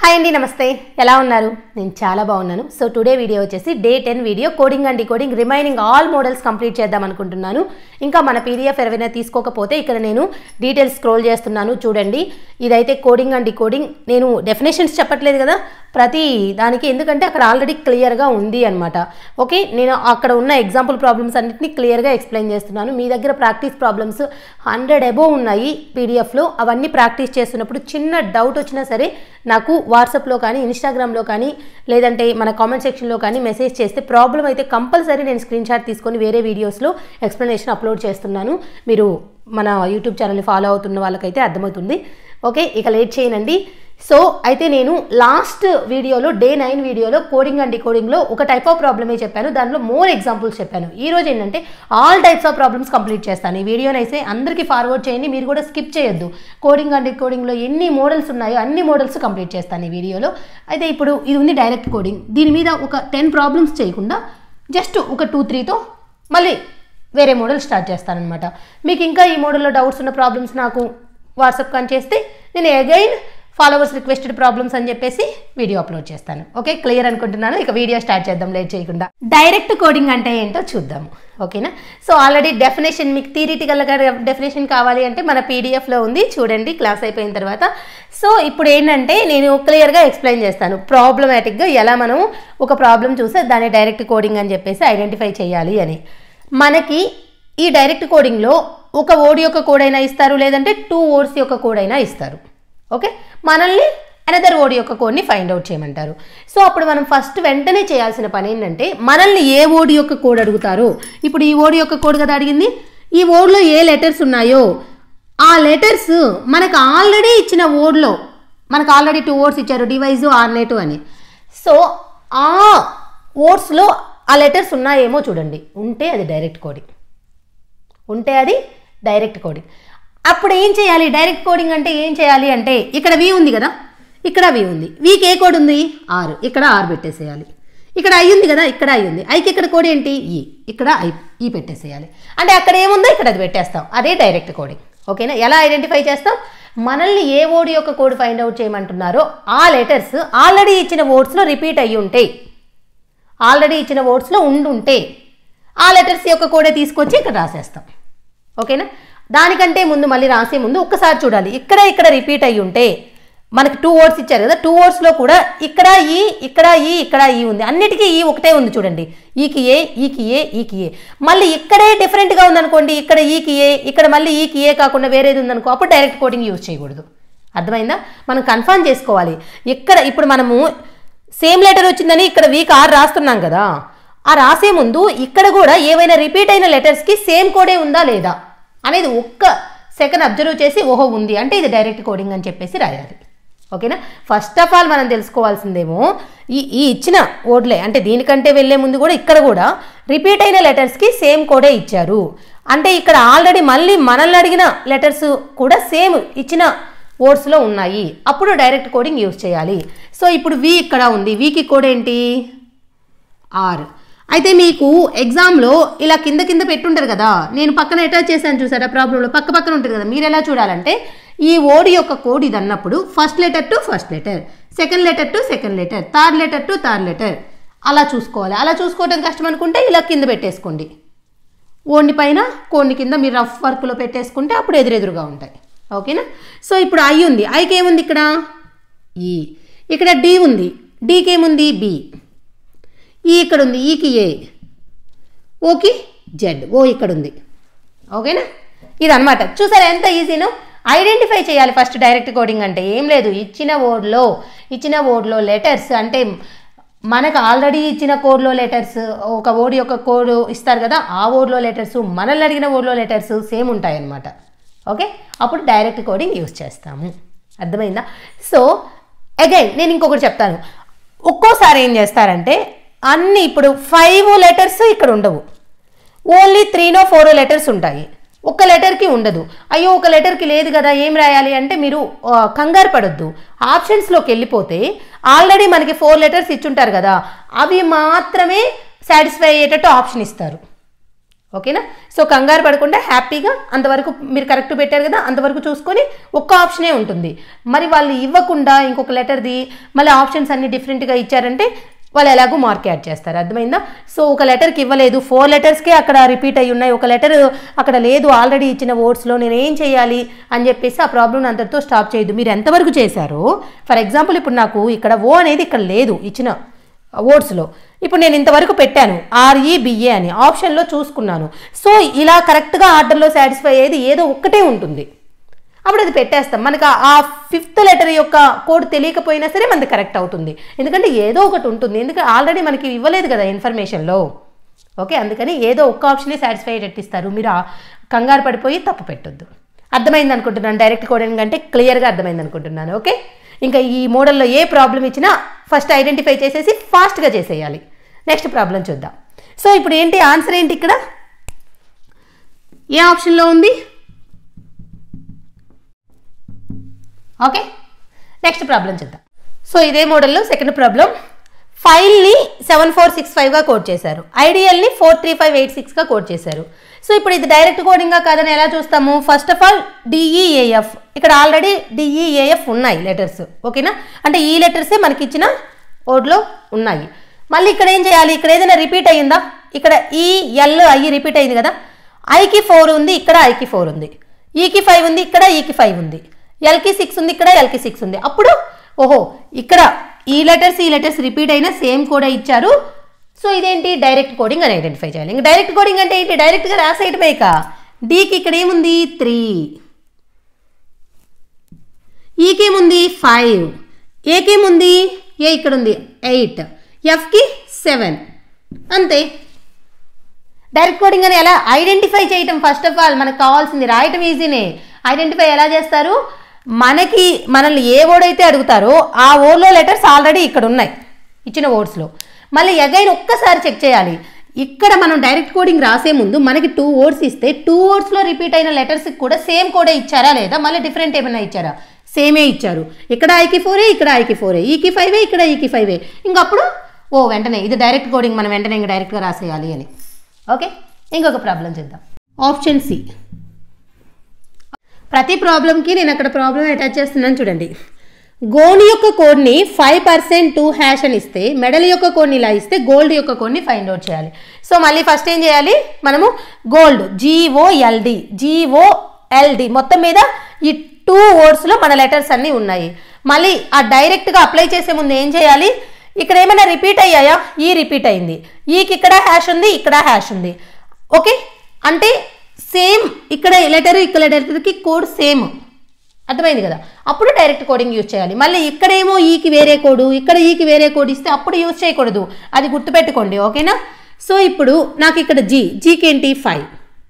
hi అండి నమస్తే ఎలా ఉన్నారు నేను చాలా బాగున్నాను సో టుడే వీడియో వచ్చేసి day ten video coding and decoding remaining all models complete చేద్దాం అనుకుంటున్నాను ఇంకా మన పీడిఎఫ్ ఎవరైనా తీసుకోకపోతే ఇక్కడ నేను డీటెయిల్స్ స్క్రోల్ చేస్తున్నాను చూడండి ఇదైతే కోడింగ్ అండ్ డికోడింగ్ నేను డెఫినేషన్స్ చెప్పట్లేదు కదా ప్రతి దానికి ఎందుకంటే అక్కడ ఆల్రెడీ క్లియర్గా ఉంది అనమాట ఓకే నేను అక్కడ ఉన్న ఎగ్జాంపుల్ ప్రాబ్లమ్స్ అన్నింటినీ క్లియర్గా ఎక్స్ప్లెయిన్ చేస్తున్నాను మీ దగ్గర ప్రాక్టీస్ ప్రాబ్లమ్స్ హండ్రెడ్ అబోవ్ ఉన్నాయి పీడిఎఫ్లో అవన్నీ ప్రాక్టీస్ చేస్తున్నప్పుడు చిన్న డౌట్ వచ్చినా సరే నాకు వాట్సాప్లో కానీ ఇన్స్టాగ్రామ్లో కానీ లేదంటే మన కామెంట్ సెక్షన్లో కానీ మెసేజ్ చేస్తే ప్రాబ్లం అయితే కంపల్సరీ నేను స్క్రీన్ షాట్ తీసుకొని వేరే వీడియోస్లో ఎక్స్ప్లెనేషన్ అప్లోడ్ చేస్తున్నాను మీరు మన యూట్యూబ్ ఛానల్ని ఫాలో అవుతున్న వాళ్ళకైతే అర్థమవుతుంది ఓకే ఇక లేట్ చేయనండి సో అయితే నేను లాస్ట్ వీడియోలో డే నైన్ వీడియోలో కోడింగ్ అండ్ డికోడింగ్లో ఒక టైప్ ఆఫ్ ప్రాబ్లమే చెప్పాను దానిలో మోర్ ఎగ్జాంపుల్స్ చెప్పాను ఈ రోజు ఏంటంటే all types of problems complete చేస్తాను ఈ వీడియోని అయితే అందరికీ ఫార్వర్డ్ చేయండి మీరు కూడా స్కిప్ చేయొద్దు కోడింగ్ అండ్ డికోడింగ్లో ఎన్ని మోడల్స్ ఉన్నాయో అన్ని మోడల్స్ కంప్లీట్ చేస్తాను ఈ వీడియోలో అయితే ఇప్పుడు ఇది ఉంది డైరెక్ట్ కోడింగ్ దీని మీద ఒక టెన్ ప్రాబ్లమ్స్ చేయకుండా జస్ట్ ఒక టూ త్రీతో మళ్ళీ వేరే మోడల్ స్టార్ట్ చేస్తానన్నమాట మీకు ఇంకా ఈ మోడల్లో డౌట్స్ ఉన్న ప్రాబ్లమ్స్ నాకు వాట్సాప్ కానీ చేస్తే నేను అగైన్ ఫాలోవర్స్ రిక్వెస్టెడ్ ప్రాబ్లమ్స్ అని చెప్పేసి వీడియో అప్లోడ్ చేస్తాను ఓకే క్లియర్ అనుకుంటున్నాను ఇక వీడియో స్టార్ట్ చేద్దాం లేట్ చేయకుండా డైరెక్ట్ కోడింగ్ అంటే ఏంటో చూద్దాము ఓకేనా సో ఆల్రెడీ డెఫినేషన్ మీకు థియరిటికల్గా డెఫినేషన్ కావాలి అంటే మన పీడిఎఫ్లో ఉంది చూడండి క్లాస్ అయిపోయిన తర్వాత సో ఇప్పుడు ఏంటంటే నేను క్లియర్గా ఎక్స్ప్లెయిన్ చేస్తాను ప్రాబ్లమాటిక్గా ఎలా మనం ఒక ప్రాబ్లం చూస్తే దాన్ని డైరెక్ట్ కోడింగ్ అని చెప్పేసి ఐడెంటిఫై చేయాలి అని మనకి ఈ డైరెక్ట్ కోడింగ్లో ఒక ఓడి యొక్క కోడ్ అయినా ఇస్తారు లేదంటే టూ ఓడ్స్ యొక్క కోడ్ అయినా ఇస్తారు ఓకే మనల్ని అనదర్ ఓడి యొక్క కోడ్ని ఫైండ్ అవుట్ చేయమంటారు సో అప్పుడు మనం ఫస్ట్ వెంటనే చేయాల్సిన పని ఏంటంటే మనల్ని ఏ ఓడి యొక్క కోడ్ అడుగుతారో ఇప్పుడు ఈ ఓడి యొక్క కోడ్ కదా అడిగింది ఈ ఓడ్లో ఏ లెటర్స్ ఉన్నాయో ఆ లెటర్స్ మనకు ఆల్రెడీ ఇచ్చిన ఓడ్లో మనకు ఆల్రెడీ టూ ఓడ్స్ ఇచ్చారు డివైజ్ ఆర్నేటు అని సో ఆ ఓడ్స్లో ఆ లెటర్స్ ఉన్నాయేమో చూడండి ఉంటే అది డైరెక్ట్ కోడింగ్ ఉంటే అది డైరెక్ట్ కోడింగ్ అప్పుడు ఏం చేయాలి డైరెక్ట్ కోడింగ్ అంటే ఏం చేయాలి అంటే ఇక్కడ వి ఉంది కదా ఇక్కడ వి ఉంది వీకి ఏ కోడ్ ఉంది ఆరు ఇక్కడ ఆరు పెట్టేసేయాలి ఇక్కడ ఐ ఉంది కదా ఇక్కడ ఐ ఉంది ఐకి ఇక్కడ కోడ్ ఏంటి ఈ ఇక్కడ ఐ ఈ పెట్టేసేయాలి అంటే అక్కడ ఏముందో ఇక్కడ అది పెట్టేస్తాం అదే డైరెక్ట్ కోడింగ్ ఓకేనా ఎలా ఐడెంటిఫై చేస్తాం మనల్ని ఏ ఓడి యొక్క కోడ్ ఫైండ్ అవుట్ చేయమంటున్నారో ఆ లెటర్స్ ఆల్రెడీ ఇచ్చిన వర్డ్స్లో రిపీట్ అయ్యి ఉంటాయి ఆల్రెడీ ఇచ్చిన వర్డ్స్లో ఉండుంటే ఆ లెటర్స్ యొక్క కోడే తీసుకొచ్చి ఇక్కడ రాసేస్తాం ఓకేనా దానికంటే ముందు మళ్ళీ రాసే ముందు ఒక్కసారి చూడాలి ఇక్కడ ఇక్కడ రిపీట్ అయ్యి ఉంటే మనకి టూ వర్డ్స్ ఇచ్చారు కదా టూ వర్డ్స్లో కూడా ఇక్కడ ఈ ఇక్కడ ఈ ఇక్కడ ఈ ఉంది అన్నిటికీ ఈ ఒకటే ఉంది చూడండి ఈకి ఏ ఈకి ఏ ఈకి ఏ మళ్ళీ ఇక్కడే డిఫరెంట్గా ఉందనుకోండి ఇక్కడ ఈకి ఏ ఇక్కడ మళ్ళీ ఈకి ఏ కాకుండా వేరేది ఉందనుకో అప్పుడు డైరెక్ట్ కోడింగ్ యూజ్ చేయకూడదు అర్థమైందా మనం కన్ఫర్మ్ చేసుకోవాలి ఇక్కడ ఇప్పుడు మనము సేమ్ లెటర్ వచ్చిందని ఇక్కడ వీక్ ఆర్ రాస్తున్నాం కదా ఆ రాసే ముందు ఇక్కడ కూడా ఏవైనా రిపీట్ అయిన లెటర్స్కి సేమ్ కోడే ఉందా లేదా అనేది ఒక్క సెకండ్ అబ్జర్వ్ చేసి ఓహో ఉంది అంటే ఇది డైరెక్ట్ కోడింగ్ అని చెప్పేసి రాయాలి ఓకేనా ఫస్ట్ ఆఫ్ ఆల్ మనం తెలుసుకోవాల్సిందేమో ఈ ఈ ఇచ్చిన ఓడ్లే అంటే దీనికంటే వెళ్ళే ముందు కూడా ఇక్కడ కూడా రిపీట్ అయిన లెటర్స్కి సేమ్ కోడే ఇచ్చారు అంటే ఇక్కడ ఆల్రెడీ మళ్ళీ మనల్ని అడిగిన లెటర్స్ కూడా సేమ్ ఇచ్చిన వర్డ్స్లో ఉన్నాయి అప్పుడు డైరెక్ట్ కోడింగ్ యూజ్ చేయాలి సో ఇప్పుడు వి ఇక్కడ ఉంది వీకి కోడ్ ఏంటి ఆర్ అయితే మీకు ఎగ్జామ్లో ఇలా కింద కింద పెట్టుంటారు కదా నేను పక్కన అటాచ్ చేశాను చూసారా ప్రాబ్లంలో పక్క పక్కన ఉంటుంది కదా మీరు ఎలా చూడాలంటే ఈ ఓడి యొక్క కోడ్ ఇది అన్నప్పుడు first letter to first letter second letter to second letter third letter to third letter అలా చూసుకోవాలి అలా చూసుకోవడం కష్టం అనుకుంటే ఇలా కింద పెట్టేసుకోండి ఓడిని పైన కోడిని కింద మీరు రఫ్ వర్క్లో పెట్టేసుకుంటే అప్పుడు ఎదురెదురుగా ఉంటాయి ఓకేనా సో ఇప్పుడు ఐ ఉంది ఐకి ఏముంది ఇక్కడ ఈ ఇక్కడ డి ఉంది డీకి ఏముంది బి ఈ ఇక్కడ ఉంది ఈకి ఏ ఓకి జెడ్ ఓ ఇక్కడ ఉంది ఓకేనా ఇదనమాట చూసారా ఎంత ఈజీనో ఐడెంటిఫై చేయాలి ఫస్ట్ డైరెక్ట్ కోడింగ్ అంటే ఏం లేదు ఇచ్చిన వర్డ్లో ఇచ్చిన వర్డ్లో లెటర్స్ అంటే మనకు ఆల్రెడీ ఇచ్చిన కోడ్లో లెటర్స్ ఒక ఓడి యొక్క కోడ్ ఇస్తారు కదా ఆ ఓడ్లో లెటర్స్ మనల్ని అడిగిన ఓడ్లో లెటర్స్ సేమ్ ఉంటాయన్నమాట ఓకే అప్పుడు డైరెక్ట్ కోడింగ్ యూస్ చేస్తాము అర్థమైందా సో అగైన్ నేను ఇంకొకటి చెప్తాను ఒక్కోసారి ఏం చేస్తారంటే అన్ని ఇప్పుడు ఫైవ్ లెటర్స్ ఇక్కడ ఉండవు ఓన్లీ త్రీనో ఫోరో లెటర్స్ ఉంటాయి ఒక లెటర్కి ఉండదు అయ్యో ఒక లెటర్కి లేదు కదా ఏం రాయాలి అంటే మీరు ఆ, కంగారు పడొద్దు ఆప్షన్స్లోకి వెళ్ళిపోతే ఆల్రెడీ మనకి ఫోర్ లెటర్స్ ఇచ్చుంటారు కదా అవి మాత్రమే సాటిస్ఫై అయ్యేటట్టు ఆప్షన్ ఇస్తారు ఓకేనా సో కంగారు పడకుండా హ్యాపీగా అంతవరకు మీరు కరెక్ట్ పెట్టారు కదా అంతవరకు చూసుకొని ఒక్క ఆప్షనే ఉంటుంది మరి వాళ్ళు ఇవ్వకుండా ఇంకొక లెటర్ది మళ్ళీ ఆప్షన్స్ అన్ని డిఫరెంట్గా ఇచ్చారంటే వాళ్ళు ఎలాగో మార్క్ యాడ్ చేస్తారు అర్థమైందా సో ఒక లెటర్కి ఇవ్వలేదు ఫోర్ లెటర్స్కే అక్కడ రిపీట్ అయి ఉన్నాయి ఒక లెటర్ అక్కడ లేదు ఆల్రెడీ ఇచ్చిన ఓట్స్లో నేను ఏం చేయాలి అని చెప్పేసి ఆ ప్రాబ్లం అంతటితో స్టాప్ చేయదు మీరు ఎంతవరకు చేశారో ఫర్ ఎగ్జాంపుల్ ఇప్పుడు నాకు ఇక్కడ ఓ అనేది ఇక్కడ లేదు ఇచ్చిన ఓట్స్లో ఇప్పుడు నేను ఇంతవరకు పెట్టాను ఆర్ఈ బిఏ అని ఆప్షన్లో చూసుకున్నాను సో ఇలా కరెక్ట్గా ఆర్డర్లో సాటిస్ఫై అయ్యేది ఏదో ఒక్కటే ఉంటుంది అప్పుడు అది పెట్టేస్తాం మనకు ఆ ఫిఫ్త్ లెటర్ యొక్క కోడ్ తెలియకపోయినా సరే మనది కరెక్ట్ అవుతుంది ఎందుకంటే ఏదో ఒకటి ఉంటుంది ఎందుకంటే ఆల్రెడీ మనకి ఇవ్వలేదు కదా ఇన్ఫర్మేషన్లో ఓకే అందుకని ఏదో ఒక్క ఆప్షనే సాటిస్ఫై అయ్యేటట్టు ఇస్తారు మీరు ఆ కంగారు పడిపోయి తప్పు పెట్టొద్దు అర్థమైంది అనుకుంటున్నాను డైరెక్ట్ కోడింగ్ అంటే క్లియర్గా అర్థమైంది అనుకుంటున్నాను ఓకే ఇంకా ఈ మోడల్లో ఏ ప్రాబ్లం ఇచ్చినా ఫస్ట్ ఐడెంటిఫై చేసేసి ఫాస్ట్గా చేసేయాలి నెక్స్ట్ ప్రాబ్లం చూద్దాం సో ఇప్పుడు ఏంటి ఆన్సర్ ఏంటి ఇక్కడ ఏ ఆప్షన్లో ఉంది ఓకే నెక్స్ట్ ప్రాబ్లం చూద్దాం సో ఇదే మోడల్లో సెకండ్ ప్రాబ్లం ఫైల్ని సెవెన్ ఫోర్ సిక్స్ ఫైవ్గా కోడ్ చేశారు ఐడియల్ని ఫోర్ త్రీ ఫైవ్ ఎయిట్ సిక్స్గా కోడ్ చేశారు సో ఇప్పుడు ఇది డైరెక్ట్ కోడింగ్గా కాదని ఎలా చూస్తాము ఫస్ట్ ఆఫ్ ఆల్ డిఈఏఎఫ్ ఇక్కడ ఆల్రెడీ డిఈఏఎఫ్ ఉన్నాయి లెటర్స్ ఓకేనా అంటే ఈ లెటర్సే మనకి ఇచ్చిన ఓడ్లో ఉన్నాయి మళ్ళీ ఇక్కడ ఏం చేయాలి ఇక్కడ ఏదైనా రిపీట్ అయ్యిందా ఇక్కడ ఈ ఎల్ ఐ రిపీట్ అయింది కదా ఐకి ఫోర్ ఉంది ఇక్కడ ఐకి ఫోర్ ఉంది ఈకి ఫైవ్ ఉంది ఇక్కడ ఈకి ఫైవ్ ఉంది ఎల్కి సిక్స్ ఉంది ఇక్కడ ఎల్కి సిక్స్ ఉంది అప్పుడు ఓహో ఇక్కడ ఈ లెటర్స్ ఈ లెటర్స్ రిపీట్ అయినా సేమ్ కూడా ఇచ్చారు సో ఇదేంటి డైరెక్ట్ కోడింగ్ అని ఐడెంటిఫై చేయాలి ఇంకా డైరెక్ట్ కోడింగ్ అంటే ఏంటి డైరెక్ట్గా రాసేయటమే ఇక డీకి ఇక్కడ ఏముంది త్రీ ఈకేముంది ఫైవ్ ఏకేముంది ఏ ఇక్కడ ఉంది ఎయిట్ ఎఫ్కి సెవెన్ అంతే డైరెక్ట్ కోడింగ్ అని ఎలా ఐడెంటిఫై చేయటం ఫస్ట్ ఆఫ్ ఆల్ మనకు కావాల్సింది రాయటం ఈజీనే ఐడెంటిఫై ఎలా చేస్తారు మనకి మనల్ని ఏ వర్డ్ అయితే అడుగుతారో ఆ వర్డ్లో లెటర్స్ ఆల్రెడీ ఇక్కడ ఉన్నాయి ఇచ్చిన వర్డ్స్లో మళ్ళీ అగైన్ ఒక్కసారి చెక్ చేయాలి ఇక్కడ మనం డైరెక్ట్ కోడింగ్ రాసే ముందు మనకి టూ వర్డ్స్ ఇస్తే టూ వర్డ్స్లో రిపీట్ అయిన లెటర్స్కి కూడా సేమ్ కోడే ఇచ్చారా లేదా మళ్ళీ డిఫరెంట్ ఏమైనా ఇచ్చారా సేమే ఇచ్చారు ఇక్కడ ఐకి ఫోరే ఇక్కడ ఐకి ఫోరే ఈకి ఫైవే ఇక్కడ ఈకి ఫైవే ఇంకప్పుడు ఓ వెంటనే ఇది డైరెక్ట్ కోడింగ్ మనం వెంటనే ఇంకా డైరెక్ట్గా రాసేయాలి అని ఓకే ఇంకొక ప్రాబ్లం చేద్దాం ఆప్షన్ సి ప్రతి ప్రాబ్లంకి నేను అక్కడ ప్రాబ్లం అటాచ్ చేస్తున్నాను చూడండి గోల్డ్ యొక్క కోడ్ని ఫైవ్ పర్సెంట్ టూ హ్యాష్ అని ఇస్తే మెడల్ యొక్క కోడ్ని ఇలా ఇస్తే గోల్డ్ యొక్క కోడ్ని ఫైండ్ అవుట్ చేయాలి సో మళ్ళీ ఫస్ట్ ఏం చేయాలి మనము గోల్డ్ జీఓఎల్డి జీఓఎల్డి మొత్తం మీద ఈ టూ వర్డ్స్లో మన లెటర్స్ అన్నీ ఉన్నాయి మళ్ళీ ఆ డైరెక్ట్గా అప్లై చేసే ముందు ఏం చేయాలి ఇక్కడ ఏమైనా రిపీట్ అయ్యాయా ఈ రిపీట్ అయింది ఈకి ఇక్కడ హ్యాష్ ఉంది ఇక్కడ హ్యాష్ ఉంది ఓకే అంటే సేమ్ ఇక్కడ లెటర్ ఇక్కడ లెటర్కి కోడ్ సేమ్ అర్థమైంది కదా అప్పుడు డైరెక్ట్ కోడింగ్ యూజ్ చేయాలి మళ్ళీ ఇక్కడేమో ఈకి వేరే కోడు ఇక్కడ ఈకి వేరే కోడ్ ఇస్తే అప్పుడు యూజ్ చేయకూడదు అది గుర్తుపెట్టుకోండి ఓకేనా సో ఇప్పుడు నాకు ఇక్కడ జీ జీకి ఏంటి ఫైవ్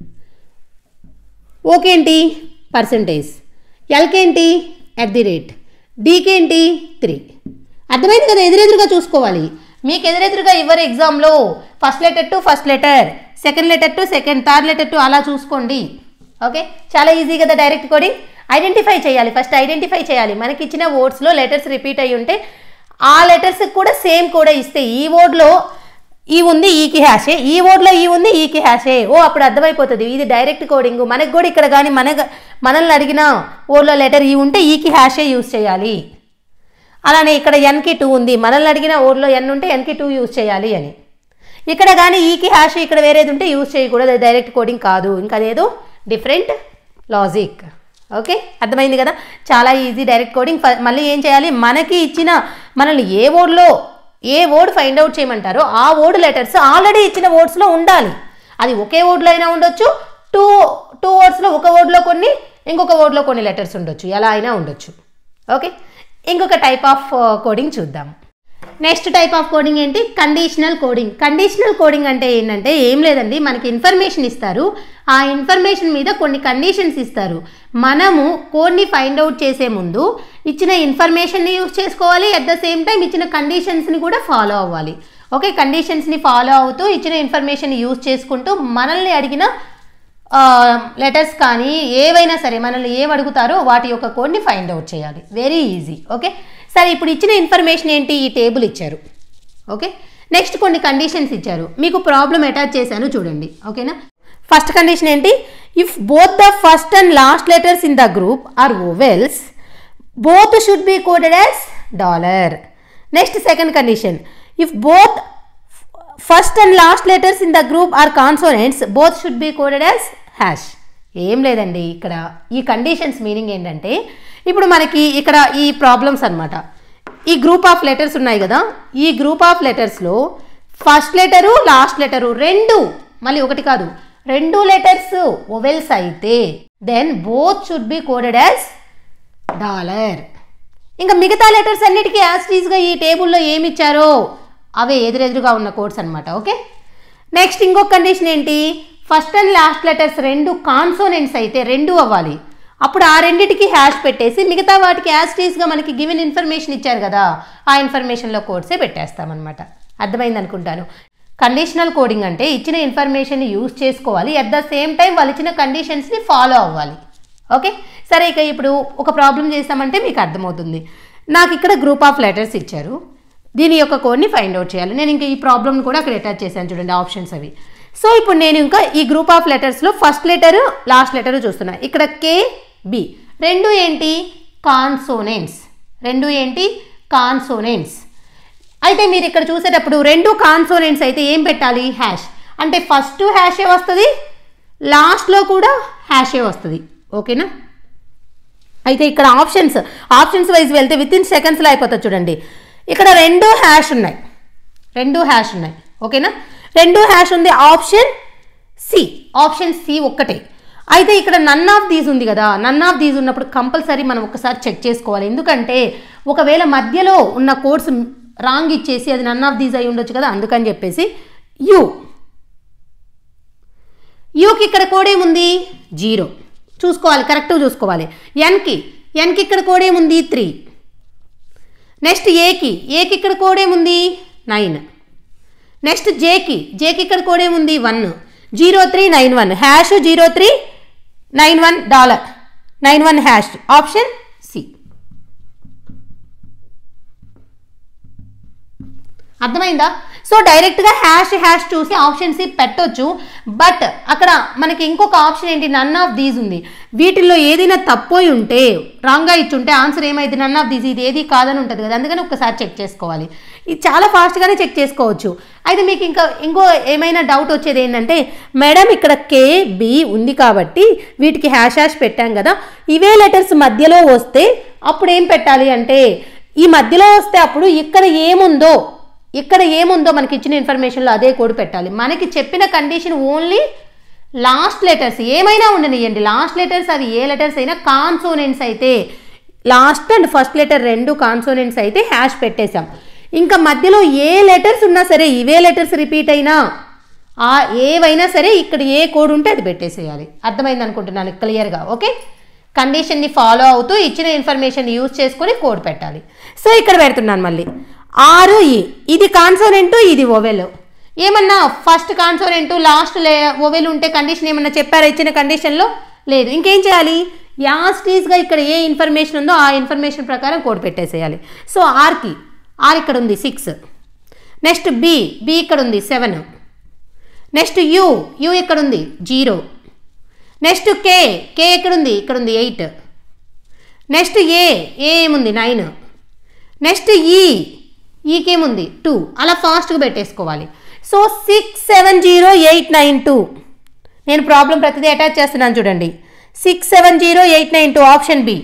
ఓకేంటి పర్సంటేజ్ ఎల్కేంటి ఎట్ ది రేట్ డీకేంటి త్రీ అర్థమైంది కదా ఎదురెదురుగా చూసుకోవాలి మీకు ఎదురెదురుగా ఇవ్వరు ఎగ్జామ్లో first letter to first letter second letter to second third letter to అలా చూసుకోండి ఓకే చాలా ఈజీ కదా డైరెక్ట్ కోడింగ్ ఐడెంటిఫై చేయాలి ఫస్ట్ ఐడెంటిఫై చేయాలి మనకి ఇచ్చిన వర్డ్స్లో లెటర్స్ రిపీట్ అయ్యి ఉంటే ఆ లెటర్స్కి కూడా సేమ్ కూడా ఇస్తే ఈ వర్డ్లో ఈ ఉంది ఈకి హ్యాషే ఈ వర్డ్లో ఈ ఉంది ఈకి హ్యాషే ఓ అప్పుడు అర్థమైపోతుంది ఇది డైరెక్ట్ కోడింగ్ మనకు కూడా ఇక్కడ కానీ మన మనల్ని అడిగిన వర్డ్లో లెటర్ ఈ ఉంటే ఈకి హ్యాషే యూస్ చేయాలి అలానే ఇక్కడ ఎన్కి టూ ఉంది మనల్ని అడిగిన ఓడ్లో ఎన్ ఉంటే ఎన్కి టూ యూజ్ చేయాలి అని ఇక్కడ కానీ ఈకి హ్యాష్ ఇక్కడ వేరేది ఉంటే యూజ్ చేయకూడదు అది డైరెక్ట్ కోడింగ్ కాదు ఇంకా అదేదో డిఫరెంట్ లాజిక్ ఓకే అర్థమైంది కదా చాలా ఈజీ డైరెక్ట్ కోడింగ్ ఫ- మళ్ళీ ఏం చేయాలి మనకి ఇచ్చిన మనల్ని ఏ వర్డ్లో ఏ వర్డ్ ఫైండ్ అవుట్ చేయమంటారో ఆ వర్డ్ లెటర్స్ ఆల్రెడీ ఇచ్చిన వర్డ్స్లో ఉండాలి అది ఒకే వర్డ్లో అయినా ఉండొచ్చు టూ టూ వర్డ్స్లో ఒక వర్డ్లో కొన్ని ఇంకొక వర్డ్లో కొన్ని లెటర్స్ ఉండొచ్చు ఎలా అయినా ఉండొచ్చు ఓకే ఇంకొక టైప్ ఆఫ్ కోడింగ్ చూద్దాం నెక్స్ట్ టైప్ ఆఫ్ కోడింగ్ ఏంటి కండిషనల్ కోడింగ్ కండిషనల్ కోడింగ్ అంటే ఏంటంటే ఏం లేదండి మనకి ఇన్ఫర్మేషన్ ఇస్తారు ఆ ఇన్ఫర్మేషన్ మీద కొన్ని కండిషన్స్ ఇస్తారు మనము కోడ్ని ఫైండ్ అవుట్ చేసే ముందు ఇచ్చిన ఇన్ఫర్మేషన్ని యూజ్ చేసుకోవాలి అట్ ద సేమ్ టైం ఇచ్చిన కండిషన్స్ని కూడా ఫాలో అవ్వాలి ఓకే కండిషన్స్ని ఫాలో అవుతూ ఇచ్చిన ఇన్ఫర్మేషన్ యూజ్ చేసుకుంటూ మనల్ని అడిగిన లెటర్స్ కానీ ఏవైనా సరే మనల్ని ఏం అడుగుతారో వాటి యొక్క కోడ్ని ఫైండ్ అవుట్ చేయాలి వెరీ ఈజీ ఓకే సరే ఇప్పుడు ఇచ్చిన ఇన్ఫర్మేషన్ ఏంటి ఈ టేబుల్ ఇచ్చారు ఓకే నెక్స్ట్ కొన్ని కండిషన్స్ ఇచ్చారు మీకు ప్రాబ్లం అటాచ్ చేశాను చూడండి ఓకేనా ఫస్ట్ కండిషన్ ఏంటి if both the first and last letters in the group are vowels both should be coded as dollar next second condition if both first and last letters in the group are consonants both should be coded as hash ఏం లేదండి ఇక్కడ ఈ conditions meaning ఏంటంటే ఇప్పుడు మనకి ఇక్కడ ఈ problems అన్నమాట ఈ గ్రూప్ ఆఫ్ లెటర్స్ ఉన్నాయి కదా ఈ గ్రూప్ ఆఫ్ లెటర్స్లో ఫస్ట్ లెటరు లాస్ట్ లెటరు రెండు మళ్ళీ ఒకటి కాదు రెండు లెటర్స్ ఒవెల్స్ అయితే then both should be coded as dollar ఇంకా మిగతా లెటర్స్ అన్నిటికీ యాస్టీస్గా ఈ టేబుల్లో ఏమి ఇచ్చారో అవే ఎదురెదురుగా ఉన్న కోడ్స్ అనమాట ఓకే నెక్స్ట్ ఇంకొక కండిషన్ ఏంటి ఫస్ట్ అండ్ లాస్ట్ లెటర్స్ రెండు కాన్సోనెంట్స్ అయితే రెండు అవ్వాలి అప్పుడు ఆ రెండిటికి హ్యాష్ పెట్టేసి మిగతా వాటికి యాస్టీస్గా మనకి గివెన్ ఇన్ఫర్మేషన్ ఇచ్చారు కదా ఆ ఇన్ఫర్మేషన్లో కోడ్సే పెట్టేస్తామన్నమాట అర్థమైంది అనుకుంటాను కండిషనల్ కోడింగ్ అంటే ఇచ్చిన ఇన్ఫర్మేషన్ యూజ్ చేసుకోవాలి అట్ ద సేమ్ టైం వాళ్ళు ఇచ్చిన కండిషన్స్ని ఫాలో అవ్వాలి ఓకే సరే ఇక ఇప్పుడు ఒక ప్రాబ్లం చేస్తామంటే మీకు అర్థమవుతుంది నాకు ఇక్కడ గ్రూప్ ఆఫ్ లెటర్స్ ఇచ్చారు దీని యొక్క కోడ్ని ఫైండ్ అవుట్ చేయాలి నేను ఇంకా ఈ ప్రాబ్లమ్ కూడా అక్కడ అటాచ్ చేశాను చూడండి ఆప్షన్స్ అవి సో ఇప్పుడు నేను ఇంకా ఈ గ్రూప్ ఆఫ్ లెటర్స్లో ఫస్ట్ లెటర్ లాస్ట్ లెటర్ చూస్తున్నా ఇక్కడ కే బి రెండు ఏంటి కాన్సోనెంట్స్ రెండు ఏంటి కాన్సోనెంట్స్ అయితే మీరు ఇక్కడ చూసేటప్పుడు రెండు కాన్సోనెంట్స్ అయితే ఏం పెట్టాలి హ్యాష్ అంటే ఫస్ట్ హ్యాషే వస్తుంది లాస్ట్లో కూడా హ్యాషే వస్తుంది ఓకేనా అయితే ఇక్కడ ఆప్షన్స్ ఆప్షన్స్ వైజ్ వెళ్తే విత్ ఇన్ సెకండ్స్లో అయిపోతుంది చూడండి ఇక్కడ రెండు హ్యాష్ ఉన్నాయి రెండు హ్యాష్ ఉన్నాయి ఓకేనా రెండు హ్యాష్ ఉంది ఆప్షన్ సి ఆప్షన్ సి ఒక్కటే అయితే ఇక్కడ నన్ ఆఫ్ దీస్ ఉంది కదా నన్ ఆఫ్ దీస్ ఉన్నప్పుడు కంపల్సరీ మనం ఒకసారి చెక్ చేసుకోవాలి ఎందుకంటే ఒకవేళ మధ్యలో ఉన్న కోడ్స్ రాంగ్ ఇచ్చేసి అది నన్ ఆఫ్ దీస్ అయి ఉండొచ్చు కదా అందుకని చెప్పేసి యూ యూకి ఇక్కడ కోడ్ ఏముంది జీరో చూసుకోవాలి కరెక్ట్గా చూసుకోవాలి ఎన్కి ఎన్కి ఇక్కడ కోడ్ ఏముంది త్రీ నెక్స్ట్ ఏకి ఏకి ఇక్కడ కోడ్ ఏముంది నైన్ నెక్స్ట్ జేకి జేకి ఇక్కడ కోడ్ ఏముంది one zero three nine one hash zero three nine one dollar nine one hash option C అర్థమైందా సో డైరెక్ట్గా హ్యాష్ హ్యాష్ చూసి ఆప్షన్ సి పెట్టొచ్చు బట్ అక్కడ మనకి ఇంకొక ఆప్షన్ ఏంటి నన్ ఆఫ్ దీస్ ఉంది వీటిల్లో ఏదైనా తప్పోయి ఉంటే రాంగ్గా ఇచ్చుంటే ఆన్సర్ ఏమైంది నన్ ఆఫ్ దీస్ ఇది ఏది కాదని ఉంటుంది కదా అందుకని ఒకసారి చెక్ చేసుకోవాలి ఇది చాలా ఫాస్ట్గానే చెక్ చేసుకోవచ్చు అయితే మీకు ఇంకా ఇంకో ఏమైనా డౌట్ వచ్చేది ఏంటంటే మేడం ఇక్కడ కే బి ఉంది కాబట్టి వీటికి హ్యాష్ హ్యాష్ పెట్టాం కదా ఇవే లెటర్స్ మధ్యలో వస్తే అప్పుడు ఏం పెట్టాలి అంటే ఈ మధ్యలో వస్తే అప్పుడు ఇక్కడ ఏముందో ఇక్కడ ఏముందో మనకి ఇచ్చిన ఇన్ఫర్మేషన్లో అదే కోడ్ పెట్టాలి మనకి చెప్పిన కండిషన్ ఓన్లీ లాస్ట్ లెటర్స్ ఏమైనా ఉండనియండి లాస్ట్ లెటర్స్ అవి ఏ లెటర్స్ అయినా కాన్సోనెంట్స్ అయితే లాస్ట్ అండ్ ఫస్ట్ లెటర్ రెండు కాన్సోనెంట్స్ అయితే హ్యాష్ పెట్టేశాం ఇంకా మధ్యలో ఏ లెటర్స్ ఉన్నా సరే ఇవే లెటర్స్ రిపీట్ అయినా ఆ ఏవైనా సరే ఇక్కడ ఏ కోడ్ ఉంటే అది పెట్టేసేయాలి అర్థమైంది అనుకుంటున్నాను క్లియర్గా ఓకే కండిషన్ని ఫాలో అవుతూ ఇచ్చిన ఇన్ఫర్మేషన్ యూజ్ చేసుకొని కోడ్ పెట్టాలి సో ఇక్కడ పెడుతున్నాను మళ్ళీ ఆరు ఈ ఇది కాన్సోనెంట్ ఇది ఓవెల్ ఏమన్నా ఫస్ట్ కాన్సోనెంట్ లాస్ట్ లే ఓవెల్ ఉంటే కండిషన్ ఏమన్నా చెప్పారా ఇచ్చిన కండిషన్లో లేదు ఇంకేం చేయాలి యాస్టీస్గా ఇక్కడ ఏ ఇన్ఫర్మేషన్ ఉందో ఆ ఇన్ఫర్మేషన్ ప్రకారం కోడ్ పెట్టేసేయాలి సో ఆర్కి ఆర్ ఇక్కడ ఉంది సిక్స్ నెక్స్ట్ బి బి ఇక్కడ ఉంది సెవెన్ నెక్స్ట్ యూ యూ ఇక్కడ ఉంది జీరో నెక్స్ట్ కే కే ఎక్కడుంది ఇక్కడ ఉంది ఎయిట్ నెక్స్ట్ ఏ ఏ ఏముంది నైన్ నెక్స్ట్ ఈ ఈకేముంది టూ అలా ఫాస్ట్గా పెట్టేసుకోవాలి so six seven zero eight nine two నేను ప్రాబ్లం ప్రతిదీ అటాచ్ చేస్తున్నాను చూడండి six seven zero eight nine two option B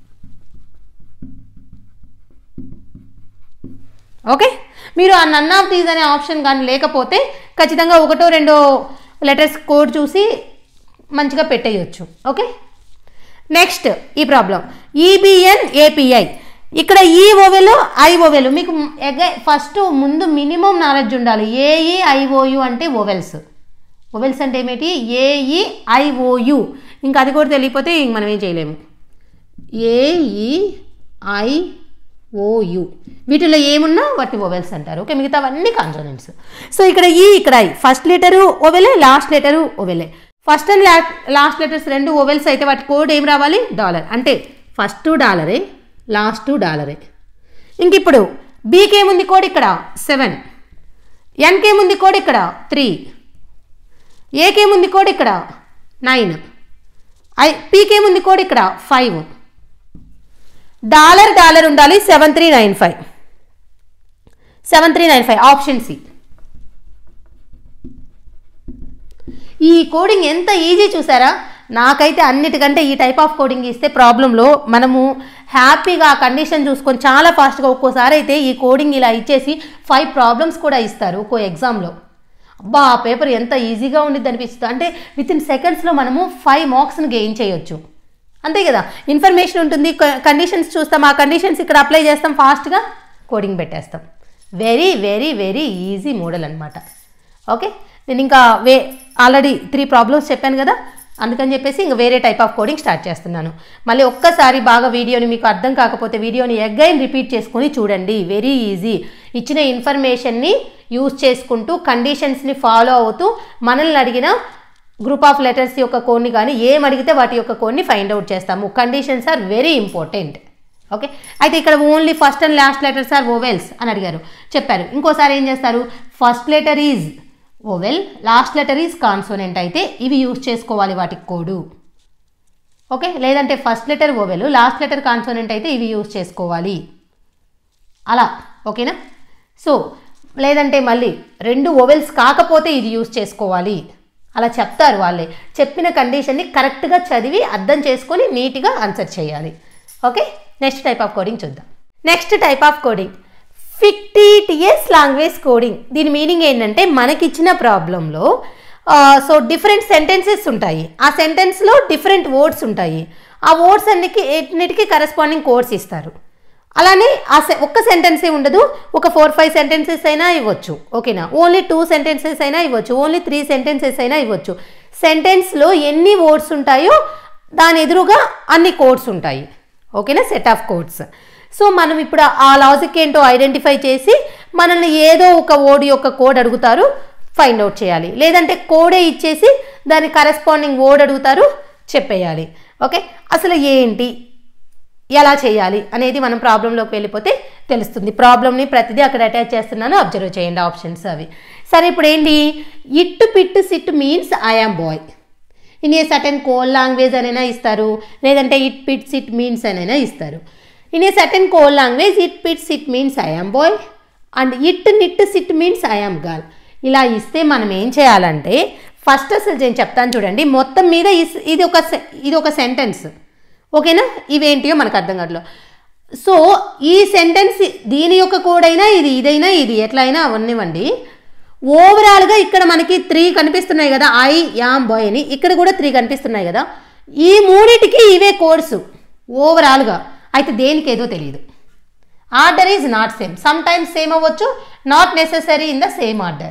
okay మీరు ఆ నన్ ఆఫ్ దీస్ అనే ఆప్షన్ కానీ లేకపోతే ఖచ్చితంగా ఒకటో రెండో లెటర్స్ కోడ్ చూసి మంచిగా పెట్టేయచ్చు ఓకే నెక్స్ట్ ఈ ప్రాబ్లం ఈబిఎన్ ఏపీఐ ఇక్కడ ఈ ఓవెలు ఐ ఓవెలు మీకు ఎగ ఫస్ట్ ముందు మినిమం నాలెడ్జ్ ఉండాలి ఏఈ ఐఓయు అంటే ఓవెల్స్ ఓవెల్స్ అంటే ఏమిటి ఏఈ ఐఓయు ఇంకా అది కూడా తెలియకపోతే ఇంక మనం ఏం చేయలేము ఏఈ ఐ ఓయు వీటిలో ఏమున్నా వాటి ఓవెల్స్ అంటారు ఓకే మిగతావన్నీ కాన్సోనెంట్స్ సో ఇక్కడ ఈ ఇక్కడ ఐ ఫస్ట్ లెటరు ఓవెలే లాస్ట్ లెటరు ఓవెలే ఫస్ట్ అండ్ లాస్ట్ లెటర్స్ రెండు ఓవెల్స్ అయితే వాటి కోడ్ ఏం రావాలి డాలర్ అంటే ఫస్ట్ డాలరే లాస్ట్ డాలరే ఇంక ఇప్పుడు బీకి ఏముంది కోడ్ ఇక్కడ సెవెన్ ఎన్కి ఏముంది కోడ్ ఇక్కడ త్రీ ఏకేముంది కోడ్ ఇక్కడ నైన్ ఐ పీకేముంది కోడ్ ఇక్కడ ఫైవ్ డాలర్ డాలర్ ఉండాలి seven three nine five seven three nine five option C ఈ కోడింగ్ ఎంత ఈజీ చూసారా నాకైతే అన్నిటికంటే ఈ టైప్ ఆఫ్ కోడింగ్ ఇస్తే ప్రాబ్లంలో మనము హ్యాపీగా ఆ కండిషన్ చూసుకొని చాలా ఫాస్ట్గా ఒక్కోసారి అయితే ఈ కోడింగ్ ఇలా ఇచ్చేసి ఫైవ్ ప్రాబ్లమ్స్ కూడా ఇస్తారు ఒక్కో ఎగ్జామ్లో అబ్బా ఆ పేపర్ ఎంత ఈజీగా ఉండిద్ది అనిపిస్తుంది అంటే విత్ ఇన్ సెకండ్స్లో మనము ఫైవ్ మార్క్స్ని గెయిన్ చేయొచ్చు అంతే కదా ఇన్ఫర్మేషన్ ఉంటుంది కండిషన్స్ చూస్తాం ఆ కండిషన్స్ ఇక్కడ అప్లై చేస్తాం ఫాస్ట్గా కోడింగ్ పెట్టేస్తాం very very very easy model అనమాట ఓకే నేను ఇంకా వే ఆల్రెడీ త్రీ ప్రాబ్లమ్స్ చెప్పాను కదా అందుకని చెప్పేసి ఇంకా వేరే టైప్ ఆఫ్ కోడింగ్ స్టార్ట్ చేస్తున్నాను మళ్ళీ ఒక్కసారి బాగా వీడియోని మీకు అర్థం కాకపోతే వీడియోని ఎగ్గైన్ రిపీట్ చేసుకొని చూడండి వెరీ ఈజీ ఇచ్చిన ఇన్ఫర్మేషన్ని యూజ్ చేసుకుంటూ కండిషన్స్ని ఫాలో అవుతూ మనల్ని అడిగిన గ్రూప్ ఆఫ్ లెటర్స్ యొక్క కోడ్ని కానీ ఏం అడిగితే వాటి యొక్క కోడ్ని ఫైండ్ అవుట్ చేస్తాము conditions are very important okay అయితే ఇక్కడ only first and last letters are vowels అని అడిగారు చెప్పారు ఇంకోసారి ఏం చేస్తారు first letter is vowel last letter is consonant అయితే ఇవి యూజ్ చేసుకోవాలి వాటికి కోడు ఓకే లేదంటే first letter vowel last letter consonant అయితే ఇవి యూజ్ చేసుకోవాలి అలా ఓకేనా సో లేదంటే మళ్ళీ రెండు ఓవెల్స్ కాకపోతే ఇది యూజ్ చేసుకోవాలి అలా చెప్తారు వాళ్ళే చెప్పిన కండిషన్ని కరెక్ట్గా చదివి అర్థం చేసుకొని నీట్గా ఆన్సర్ చేయాలి okay next type of coding చూద్దాం next type of coding fictitious language coding దీని మీనింగ్ ఏంటంటే మనకిచ్చిన ప్రాబ్లంలో సో డిఫరెంట్ సెంటెన్సెస్ ఉంటాయి ఆ సెంటెన్స్లో డిఫరెంట్ వర్డ్స్ ఉంటాయి ఆ వర్డ్స్ అన్నికి ఎన్నిటికీ కరెస్పాండింగ్ కోడ్స్ ఇస్తారు అలానే ఆ సె ఒక్క సెంటెన్సే ఉండదు ఒక ఫోర్ ఫైవ్ సెంటెన్సెస్ అయినా ఇవ్వచ్చు ఓకేనా ఓన్లీ టూ సెంటెన్సెస్ అయినా ఇవ్వచ్చు ఓన్లీ త్రీ సెంటెన్సెస్ అయినా ఇవ్వచ్చు సెంటెన్స్లో ఎన్ని వర్డ్స్ ఉంటాయో దాని ఎదురుగా అన్ని కోడ్స్ ఉంటాయి ఓకేనా సెట్ ఆఫ్ కోడ్స్ సో మనం ఇప్పుడు ఆ లాజిక్ ఏంటో ఐడెంటిఫై చేసి మనల్ని ఏదో ఒక వర్డ్ యొక్క కోడ్ అడుగుతారు ఫైండ్ అవుట్ చేయాలి లేదంటే కోడే ఇచ్చేసి దాని కరెస్పాండింగ్ వర్డ్ అడుగుతారు చెప్పేయాలి ఓకే అసలు ఏంటి ఎలా చేయాలి అనేది మనం ప్రాబ్లంలోకి వెళ్ళిపోతే తెలుస్తుంది ప్రాబ్లమ్ని ప్రతిదీ అక్కడ అటాచ్ చేస్తున్నాను అబ్జర్వ్ చేయండి ఆప్షన్స్ అవి సరే ఇప్పుడు ఏంటి it pit sit means I am boy in a certain code language అనైనా ఇస్తారు లేదంటే ఇట్ పిట్స్ ఇట్ మీన్స్ అనైనా ఇస్తారు in a certain code language it pits it means I am boy and it nit sit means I am girl ఇలా ఇస్తే మనం ఏం చేయాలంటే ఫస్ట్ అసలు నేను చెప్తాను చూడండి మొత్తం మీద ఇస్- ఇది ఒక సె- ఇది ఒక సెంటెన్స్ ఓకేనా ఇవేంటియో మనకు అర్థం కావట్లేదు సో ఈ సెంటెన్స్ దీని యొక్క కోడ్ అయినా ఇది ఇదైనా ఇది ఎట్లా అయినా అవనివ్వండి ఓవరాల్గా ఇక్కడ మనకి త్రీ కనిపిస్తున్నాయి కదా ఐ యామ్ బాయ్ అని ఇక్కడ కూడా త్రీ కనిపిస్తున్నాయి కదా ఈ మూడిటికి ఇవే కోడ్స్ ఓవరాల్గా అయితే దేనికి ఏదో తెలియదు order is not same some times same అవ్వచ్చు not necessary in the same order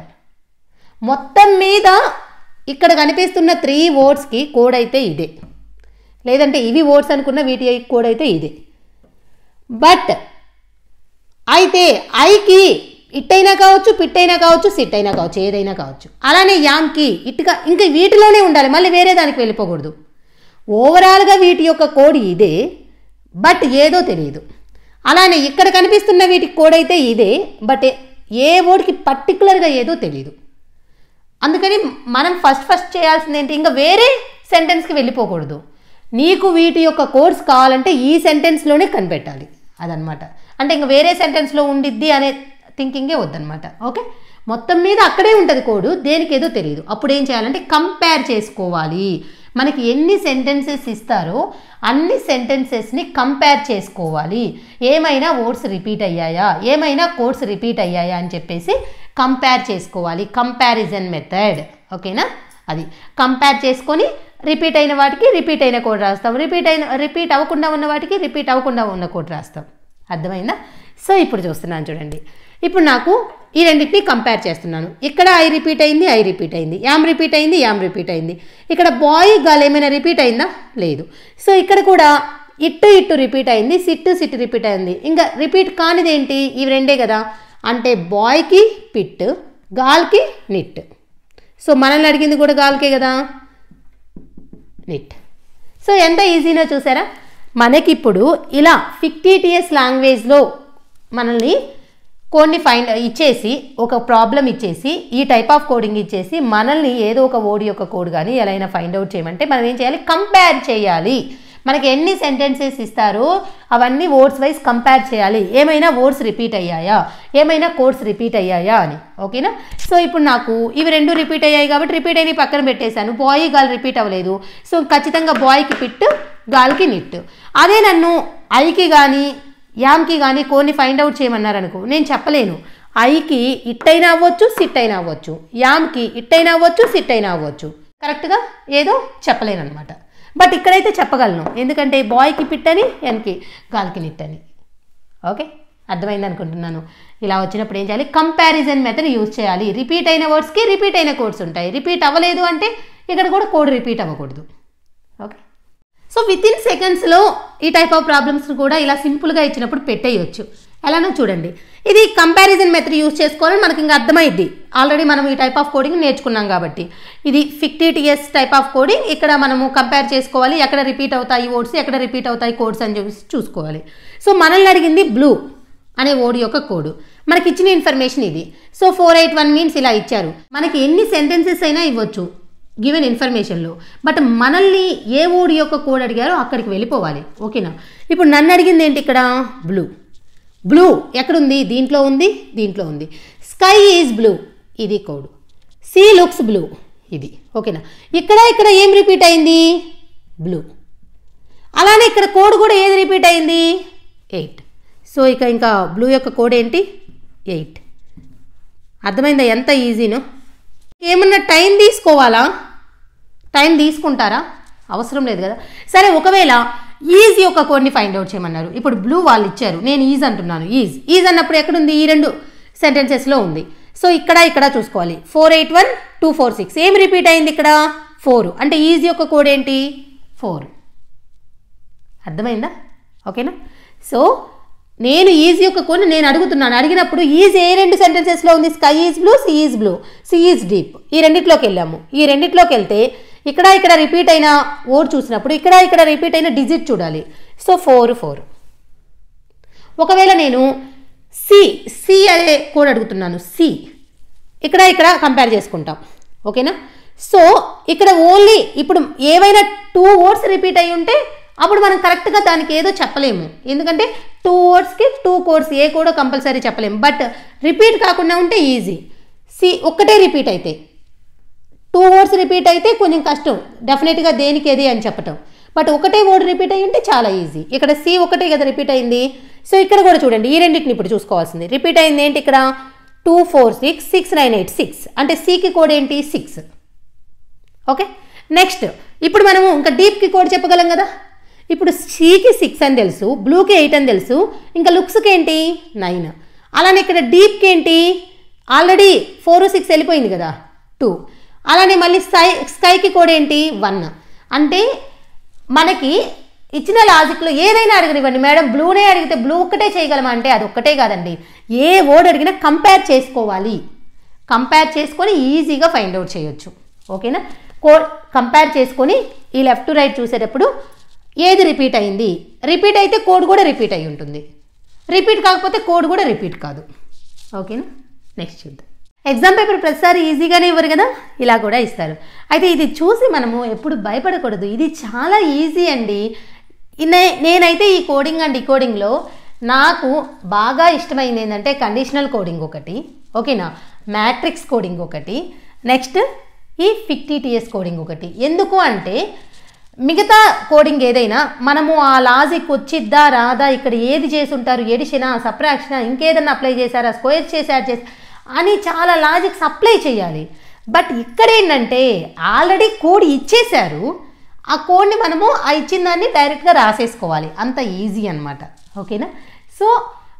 మొత్తం మీద ఇక్కడ కనిపిస్తున్న త్రీ వర్డ్స్కి కోడ్ అయితే ఇదే లేదంటే ఇవి వర్డ్స్ అనుకున్న వీటి కోడ్ అయితే ఇదే బట్ అయితే ఐకి ఇట్టైనా కావచ్చు పిట్టైనా కావచ్చు సిట్ అయినా కావచ్చు ఏదైనా కావచ్చు అలానే యామ్కి ఇటుగా ఇంకా వీటిలోనే ఉండాలి మళ్ళీ వేరే దానికి వెళ్ళిపోకూడదు ఓవరాల్గా వీటి యొక్క కోడ్ ఇదే బట్ ఏదో తెలియదు అలానే ఇక్కడ కనిపిస్తున్న వీటి కోడ్ అయితే ఇదే బట్ ఏ వర్డ్కి పర్టికులర్గా ఏదో తెలియదు అందుకని మనం ఫస్ట్ ఫస్ట్ చేయాల్సింది ఏంటి ఇంకా వేరే సెంటెన్స్కి వెళ్ళిపోకూడదు నీకు వీటి యొక్క కోర్స్ కావాలంటే ఈ సెంటెన్స్లోనే కనిపెట్టాలి అదనమాట అంటే ఇంకా వేరే సెంటెన్స్లో ఉండిద్ది అనే థింకింగే వద్దనమాట ఓకే మొత్తం మీద అక్కడే ఉంటుంది కోడు దేనికి ఏదో తెలియదు అప్పుడు ఏం చేయాలంటే కంపేర్ చేసుకోవాలి మనకి ఎన్ని సెంటెన్సెస్ ఇస్తారో అన్ని సెంటెన్సెస్ని కంపేర్ చేసుకోవాలి ఏమైనా వర్డ్స్ రిపీట్ అయ్యాయా ఏమైనా కోడ్స్ రిపీట్ అయ్యాయా అని చెప్పేసి కంపేర్ చేసుకోవాలి కంపారిజన్ మెథడ్ ఓకేనా అది కంపేర్ చేసుకొని రిపీట్ అయిన వాటికి రిపీట్ అయిన కోడ్ రాస్తాం రిపీట్ అయిన రిపీట్ అవ్వకుండా ఉన్న వాటికి రిపీట్ అవ్వకుండా ఉన్న కోడ్ రాస్తాం అర్థమైందా సో ఇప్పుడు చూస్తున్నాను చూడండి ఇప్పుడు నాకు ఈ రెండింటిని కంపేర్ చేస్తున్నాను ఇక్కడ ఐ రిపీట్ అయింది ఐ రిపీట్ అయింది యామ్ రిపీట్ అయింది యామ్ రిపీట్ అయింది ఇక్కడ బాయ్ గర్ల్ ఏమైనా రిపీట్ అయిందా లేదు సో ఇక్కడ కూడా ఇట్టు ఇట్టు రిపీట్ అయింది సిట్టు సిట్టు రిపీట్ అయింది ఇంకా రిపీట్ కానిది ఏంటి ఇవి రెండే కదా అంటే బాయ్కి పిట్ గాల్కి నిట్ సో మనల్ని అడిగింది కూడా గాల్కే కదా నిట్ సో ఎంత ఈజీనో చూసారా మనకిప్పుడు ఇలా ఫిక్టీటియస్ లాంగ్వేజ్లో మనల్ని కోడ్ని ఫైండ్ ఇచ్చేసి ఒక ప్రాబ్లం ఇచ్చేసి ఈ టైప్ ఆఫ్ కోడింగ్ ఇచ్చేసి మనల్ని ఏదో ఒక ఓడి యొక్క కోడ్ కానీ ఎలా అయినా ఫైండ్ అవుట్ చేయమంటే మనం ఏం చేయాలి కంపేర్ చేయాలి మనకి ఎన్ని సెంటెన్సెస్ ఇస్తారో అవన్నీ వర్డ్స్ వైజ్ కంపేర్ చేయాలి ఏమైనా వర్డ్స్ రిపీట్ అయ్యాయా ఏమైనా కోడ్స్ రిపీట్ అయ్యాయా అని ఓకేనా సో ఇప్పుడు నాకు ఇవి రెండు రిపీట్ అయ్యాయి కాబట్టి రిపీట్ అయిన పక్కన పెట్టేశాను బాయ్ గాల్ రిపీట్ అవ్వలేదు సో ఖచ్చితంగా బాయ్కి పిట్ గాల్కి నిట్ అదే నన్ను ఐకి కానీ యామ్కి కానీ కోన్ని ఫైండ్ అవుట్ చేయమన్నారు అనుకో నేను చెప్పలేను ఐకి ఇట్టైనా అవ్వచ్చు సిట్ అయినా అవ్వచ్చు యామ్కి ఇట్టైనా అవ్వచ్చు సిట్ అయినా అవ్వచ్చు కరెక్ట్గా ఏదో చెప్పలేను అనమాట బట్ ఇక్కడైతే చెప్పగలను ఎందుకంటే బాయ్కి పిట్ అని ఎన్కి గాల్కి నిట్ అని ఓకే అర్థమైంది అనుకుంటున్నాను ఇలా వచ్చినప్పుడు ఏం చేయాలి కంపారిజన్ మెథడ్ యూజ్ చేయాలి రిపీట్ అయిన వర్డ్స్కి రిపీట్ అయిన కోడ్స్ ఉంటాయి రిపీట్ అవ్వలేదు అంటే ఇక్కడ కూడా కోడ్ రిపీట్ అవ్వకూడదు ఓకే సో విత్ ఇన్ సెకండ్స్లో ఈ టైప్ ఆఫ్ ప్రాబ్లమ్స్ కూడా ఇలా సింపుల్గా ఇచ్చినప్పుడు పెట్టేయచ్చు ఎలానో చూడండి ఇది కంపారిజన్ మెథడ్ యూస్ చేసుకోవాలని మనకి ఇంకా అర్థమైద్ది ఆల్రెడీ మనం ఈ టైప్ ఆఫ్ కోడింగ్ నేర్చుకున్నాం కాబట్టి ఇది ఫిక్టిటిఎస్ టైప్ ఆఫ్ కోడింగ్ ఇక్కడ మనము కంపేర్ చేసుకోవాలి ఎక్కడ రిపీట్ అవుతాయి వర్డ్స్ ఎక్కడ రిపీట్ అవుతాయి కోడ్స్ అని చెప్పి చూసుకోవాలి సో మనల్ని అడిగింది బ్లూ అనే ఓడి యొక్క కోడ్ మనకి ఇచ్చిన ఇన్ఫర్మేషన్ ఇది so four eight one means ఇలా ఇచ్చారు మనకి ఎన్ని సెంటెన్సెస్ అయినా ఇవ్వచ్చు గివెన్ ఇన్ఫర్మేషన్లో బట్ మనల్ని ఏ ఓడి యొక్క కోడ్ అడిగారో అక్కడికి వెళ్ళిపోవాలి ఓకేనా ఇప్పుడు నన్ను అడిగింది ఏంటి ఇక్కడ బ్లూ బ్లూ ఎక్కడుంది దీంట్లో ఉంది దీంట్లో ఉంది స్కై ఈజ్ బ్లూ ఇది కోడ్ సీ లుక్స్ బ్లూ ఇది ఓకేనా ఇక్కడ ఇక్కడ ఏం రిపీట్ అయింది బ్లూ అలానే ఇక్కడ కోడ్ కూడా ఏది రిపీట్ అయింది ఎయిట్ సో ఇక ఇంకా బ్లూ యొక్క కోడ్ ఏంటి ఎయిట్ అర్థమైందా ఎంత ఈజీనో ఏమన్నా టైం తీసుకోవాలా టైం తీసుకుంటారా అవసరం లేదు కదా సరే ఒకవేళ ఈజ్ యొక్క కోడ్ని ఫైండ్ అవుట్ చేయమన్నారు ఇప్పుడు బ్లూ వాళ్ళు ఇచ్చారు నేను ఈజ్ అంటున్నాను ఈజ్ ఈజ్ అన్నప్పుడు ఎక్కడుంది ఈ రెండు సెంటెన్సెస్లో ఉంది సో ఇక్కడ ఇక్కడ చూసుకోవాలి four eight one two four six ఏం రిపీట్ అయింది ఇక్కడ ఫోర్ అంటే ఈజ్ యొక్క కోడ్ ఏంటి ఫోర్ అర్థమైందా ఓకేనా సో నేను ఈజ్ యొక్క కొన్ని నేను అడుగుతున్నాను అడిగినప్పుడు ఈజ్ ఏ రెండు సెంటెన్సెస్లో ఉంది sky is blue sea is blue sea is deep ఈ రెండిట్లోకి వెళ్ళాము ఈ రెండిట్లోకి వెళ్తే ఇక్కడ ఇక్కడ రిపీట్ అయిన ఓడ్ చూసినప్పుడు ఇక్కడ ఇక్కడ రిపీట్ అయిన డిజిట్ చూడాలి సో ఫోర్ ఫోర్ ఒకవేళ నేను సి సి అనే కోడ్ అడుగుతున్నాను సి ఇక్కడ ఇక్కడ కంపేర్ చేసుకుంటాం ఓకేనా సో ఇక్కడ ఓన్లీ ఇప్పుడు ఏవైనా టూ వర్డ్స్ రిపీట్ అయి ఉంటే అప్పుడు మనం కరెక్ట్గా దానికి ఏదో చెప్పలేము ఎందుకంటే టూ వర్డ్స్కి టూ కోడ్స్ ఏ కూడా కంపల్సరీ చెప్పలేము బట్ రిపీట్ కాకుండా ఉంటే ఈజీ సి ఒక్కటే రిపీట్ అయితే టూ వర్డ్స్ రిపీట్ అయితే కొంచెం కష్టం డెఫినెట్గా దేనికి ఏది అని చెప్పటం బట్ ఒకటే వర్డ్ రిపీట్ అయ్యి ఉంటే చాలా ఈజీ ఇక్కడ సి ఒకటే కదా రిపీట్ అయింది సో ఇక్కడ కూడా చూడండి ఈ రెండింటిని ఇప్పుడు చూసుకోవాల్సింది రిపీట్ అయింది ఏంటి ఇక్కడ two four six six nine eight six అంటే సికి కోడ్ ఏంటి సిక్స్ ఓకే నెక్స్ట్ ఇప్పుడు మనము ఇంకా డీప్కి కోడ్ చెప్పగలం కదా ఇప్పుడు సికి సిక్స్ అని తెలుసు బ్లూకి ఎయిట్ అని తెలుసు ఇంకా లుక్స్కి ఏంటి నైన్ అలానే ఇక్కడ డీప్కి ఏంటి ఆల్రెడీ ఫోర్ సిక్స్ వెళ్ళిపోయింది కదా టూ అలానే మళ్ళీ స్కై స్కైకి కూడా ఏంటి వన్ అంటే మనకి ఇచ్చిన లాజిక్లో ఏదైనా అడగనివ్వండి మేడం బ్లూనే అడిగితే బ్లూ ఒక్కటే చేయగలమా అంటే అది ఒక్కటే కాదండి ఏ వర్డ్ అడిగినా కంపేర్ చేసుకోవాలి కంపేర్ చేసుకొని ఈజీగా ఫైండ్ అవుట్ చేయొచ్చు ఓకేనా కో కంపేర్ చేసుకొని ఈ లెఫ్ట్ టు రైట్ చూసేటప్పుడు ఏది రిపీట్ అయింది రిపీట్ అయితే కోడ్ కూడా రిపీట్ అయి ఉంటుంది రిపీట్ కాకపోతే కోడ్ కూడా రిపీట్ కాదు ఓకేనా నెక్స్ట్ చూద్దాం ఎగ్జామ్ పేపర్ ప్రతిసారి ఈజీగానే ఇవ్వరు కదా ఇలా కూడా ఇస్తారు అయితే ఇది చూసి మనము ఎప్పుడు భయపడకూడదు ఇది చాలా ఈజీ అండి నే- నేనైతే ఈ కోడింగ్ అండ్ డికోడింగ్లో నాకు బాగా ఇష్టమైంది ఏంటంటే కండిషనల్ కోడింగ్ ఒకటి ఓకేనా మ్యాట్రిక్స్ కోడింగ్ ఒకటి నెక్స్ట్ ఈ ఫిక్టీటీఎస్ కోడింగ్ ఒకటి ఎందుకు అంటే మిగతా కోడింగ్ ఏదైనా మనము ఆ లాజిక్ వచ్చిద్దా రాదా ఇక్కడ ఏది చేసి ఉంటారు ఎడిషనా సప్రాక్షనా ఇంకేదన్నా అప్లై చేశారా స్క్వేర్ చేసి యాడ్ చేసి అని చాలా లాజిక్స్ అప్లై చేయాలి బట్ ఇక్కడ ఏంటంటే ఆల్రెడీ కోడ్ ఇచ్చేశారు ఆ కోడ్ని మనము ఆ ఇచ్చిన దాన్ని డైరెక్ట్గా రాసేసుకోవాలి అంత ఈజీ అన్నమాట ఓకేనా సో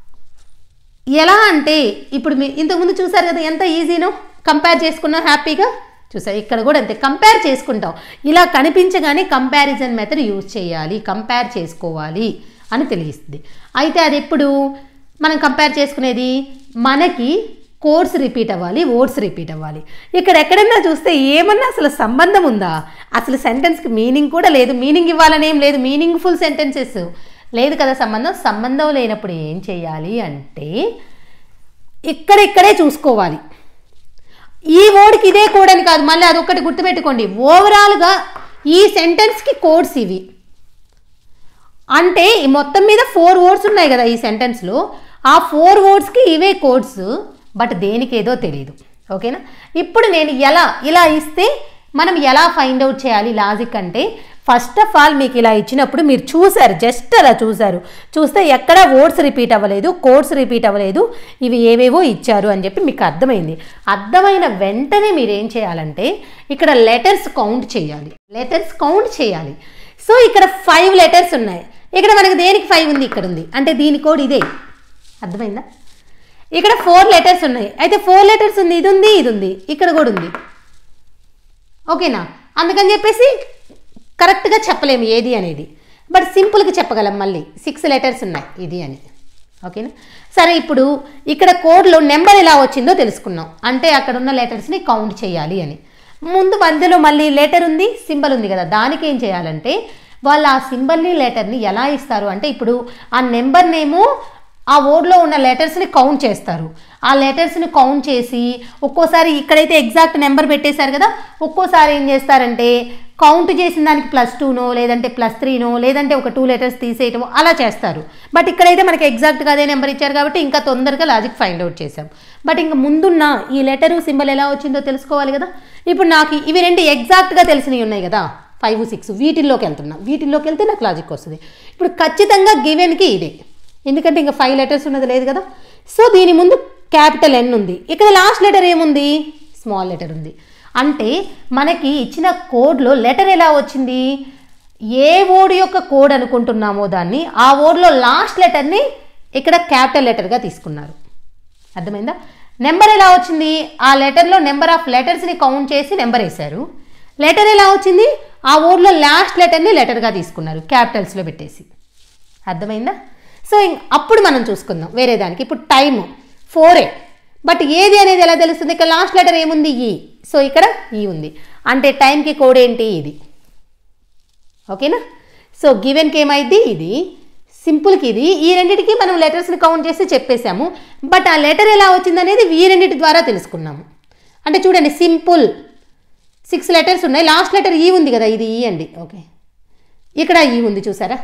ఎలా అంటే ఇప్పుడు మీ ఇంతకుముందు చూసారు కదా ఎంత ఈజీనో కంపేర్ చేసుకున్నాం హ్యాపీగా చూసారు ఇక్కడ కూడా అంతే కంపేర్ చేసుకుంటాం ఇలా కనిపించగానే కంపారిజన్ మెథడ్ యూజ్ చేయాలి కంపేర్ చేసుకోవాలి అని తెలియస్తుంది అయితే అది ఎప్పుడు మనం కంపేర్ చేసుకునేది మనకి కోడ్స్ రిపీట్ అవ్వాలి వర్డ్స్ రిపీట్ అవ్వాలి ఇక్కడ ఎక్కడన్నా చూస్తే ఏమన్నా అసలు సంబంధం ఉందా అసలు సెంటెన్స్కి మీనింగ్ కూడా లేదు మీనింగ్ ఇవ్వాలని ఏం లేదు మీనింగ్ఫుల్ సెంటెన్సెస్ లేదు కదా సంబంధం సంబంధం లేనప్పుడు ఏం చేయాలి అంటే ఇక్కడిక్కడే చూసుకోవాలి ఈ వర్డ్కి ఇదే కోడ్ అని కాదు మళ్ళీ అదొక్కటి గుర్తుపెట్టుకోండి ఓవరాల్గా ఈ సెంటెన్స్కి కోడ్స్ ఇవి అంటే ఈ మొత్తం మీద ఫోర్ వర్డ్స్ ఉన్నాయి కదా ఈ సెంటెన్స్లో ఆ ఫోర్ వర్డ్స్కి ఇవే కోడ్స్ బట్ దేనికి ఏదో తెలియదు ఓకేనా ఇప్పుడు నేను ఎలా ఇలా ఇస్తే మనం ఎలా ఫైండ్ అవుట్ చేయాలి లాజిక్ అంటే ఫస్ట్ ఆఫ్ ఆల్ మీకు ఇలా ఇచ్చినప్పుడు మీరు చూసారు జస్ట్ అలా చూసారు చూస్తే ఎక్కడ వర్డ్స్ రిపీట్ అవ్వలేదు కోడ్స్ రిపీట్ అవ్వలేదు ఇవి ఏవేవో ఇచ్చారు అని చెప్పి మీకు అర్థమైంది అర్థమైన వెంటనే మీరు ఏం చేయాలంటే ఇక్కడ లెటర్స్ కౌంట్ చేయాలి లెటర్స్ కౌంట్ చేయాలి సో ఇక్కడ ఫైవ్ లెటర్స్ ఉన్నాయి ఇక్కడ మనకి దేనికి ఫైవ్ ఉంది ఇక్కడ ఉంది అంటే దీని కోడ్ ఇదే అర్థమైందా ఇక్కడ ఫోర్ లెటర్స్ ఉన్నాయి అయితే ఫోర్ లెటర్స్ ఉంది ఇది ఉంది ఇది ఉంది ఇక్కడ కూడా ఉంది ఓకేనా అందుకని చెప్పేసి కరెక్ట్గా చెప్పలేము ఏది అనేది బట్ సింపుల్గా చెప్పగలం మళ్ళీ సిక్స్ లెటర్స్ ఉన్నాయి ఇది అని ఓకేనా సరే ఇప్పుడు ఇక్కడ కోడ్లో నెంబర్ ఎలా వచ్చిందో తెలుసుకున్నాం అంటే అక్కడ ఉన్న లెటర్స్ని కౌంట్ చేయాలి అని ముందు మధ్యలో మళ్ళీ లెటర్ ఉంది సింబల్ ఉంది కదా దానికి ఏం చేయాలంటే వాళ్ళు ఆ సింబల్ని లెటర్ని ఎలా ఇస్తారు అంటే ఇప్పుడు ఆ నెంబర్ నేమో ఆ వర్డ్లో ఉన్న లెటర్స్ని కౌంట్ చేస్తారు ఆ లెటర్స్ని కౌంట్ చేసి ఒక్కోసారి ఇక్కడైతే ఎగ్జాక్ట్ నెంబర్ పెట్టేశారు కదా ఒక్కోసారి ఏం చేస్తారంటే కౌంట్ చేసిన దానికి ప్లస్ టూనో లేదంటే ప్లస్ త్రీనో లేదంటే ఒక టూ లెటర్స్ తీసేయటం అలా చేస్తారు బట్ ఇక్కడైతే మనకి ఎగ్జాక్ట్గా అదే నెంబర్ ఇచ్చారు కాబట్టి ఇంకా తొందరగా లాజిక్ ఫైండ్ అవుట్ చేసాం బట్ ఇంకా ముందున్న ఈ లెటరు సింబల్ ఎలా వచ్చిందో తెలుసుకోవాలి కదా ఇప్పుడు నాకు ఇవి రెండు ఎగ్జాక్ట్గా తెలిసినవి ఉన్నాయి కదా ఫైవ్ సిక్స్ వీటిల్లోకి వెళ్తున్నా వీటిల్లోకి వెళ్తే నాకు లాజిక్ వస్తుంది ఇప్పుడు ఖచ్చితంగా గివెన్కి ఇదే ఎందుకంటే ఇంకా ఫైవ్ లెటర్స్ ఉన్నది లేదు కదా సో దీని ముందు క్యాపిటల్ ఎన్ ఉంది ఇక్కడ లాస్ట్ లెటర్ ఏముంది స్మాల్ లెటర్ ఉంది అంటే మనకి ఇచ్చిన కోడ్లో లెటర్ ఎలా వచ్చింది ఏ ఓడ్ యొక్క కోడ్ అనుకుంటున్నామో దాన్ని ఆ ఓడ్లో లాస్ట్ లెటర్ని ఇక్కడ క్యాపిటల్ లెటర్గా తీసుకున్నారు అర్థమైందా నెంబర్ ఎలా వచ్చింది ఆ లెటర్లో నెంబర్ ఆఫ్ లెటర్స్ని కౌంట్ చేసి నెంబర్ వేశారు లెటర్ ఎలా వచ్చింది ఆ ఓడ్లో లాస్ట్ లెటర్ని లెటర్గా తీసుకున్నారు క్యాపిటల్స్లో పెట్టేసి అర్థమైందా సో ఇం- అప్పుడు మనం చూసుకుందాం వేరే దానికి ఇప్పుడు టైము ఫోరే బట్ ఏది అనేది ఎలా తెలుస్తుంది ఇక్కడ లాస్ట్ లెటర్ ఏముంది ఈ సో ఇక్కడ ఈ ఉంది అంటే టైంకి కోడ్ ఏంటి ఇది ఓకేనా సో గివెన్కి ఏమైంది ఇది సింపుల్కి ఇది ఈ రెండింటికి మనం లెటర్స్ని కౌంట్ చేసి చెప్పేశాము బట్ ఆ లెటర్ ఎలా వచ్చిందనేది ఈ రెండింటి ద్వారా తెలుసుకున్నాము అంటే చూడండి సింపుల్ సిక్స్ లెటర్స్ ఉన్నాయి లాస్ట్ లెటర్ ఈ ఉంది కదా ఇది ఈ అండి ఓకే ఇక్కడ ఈ ఉంది చూసారా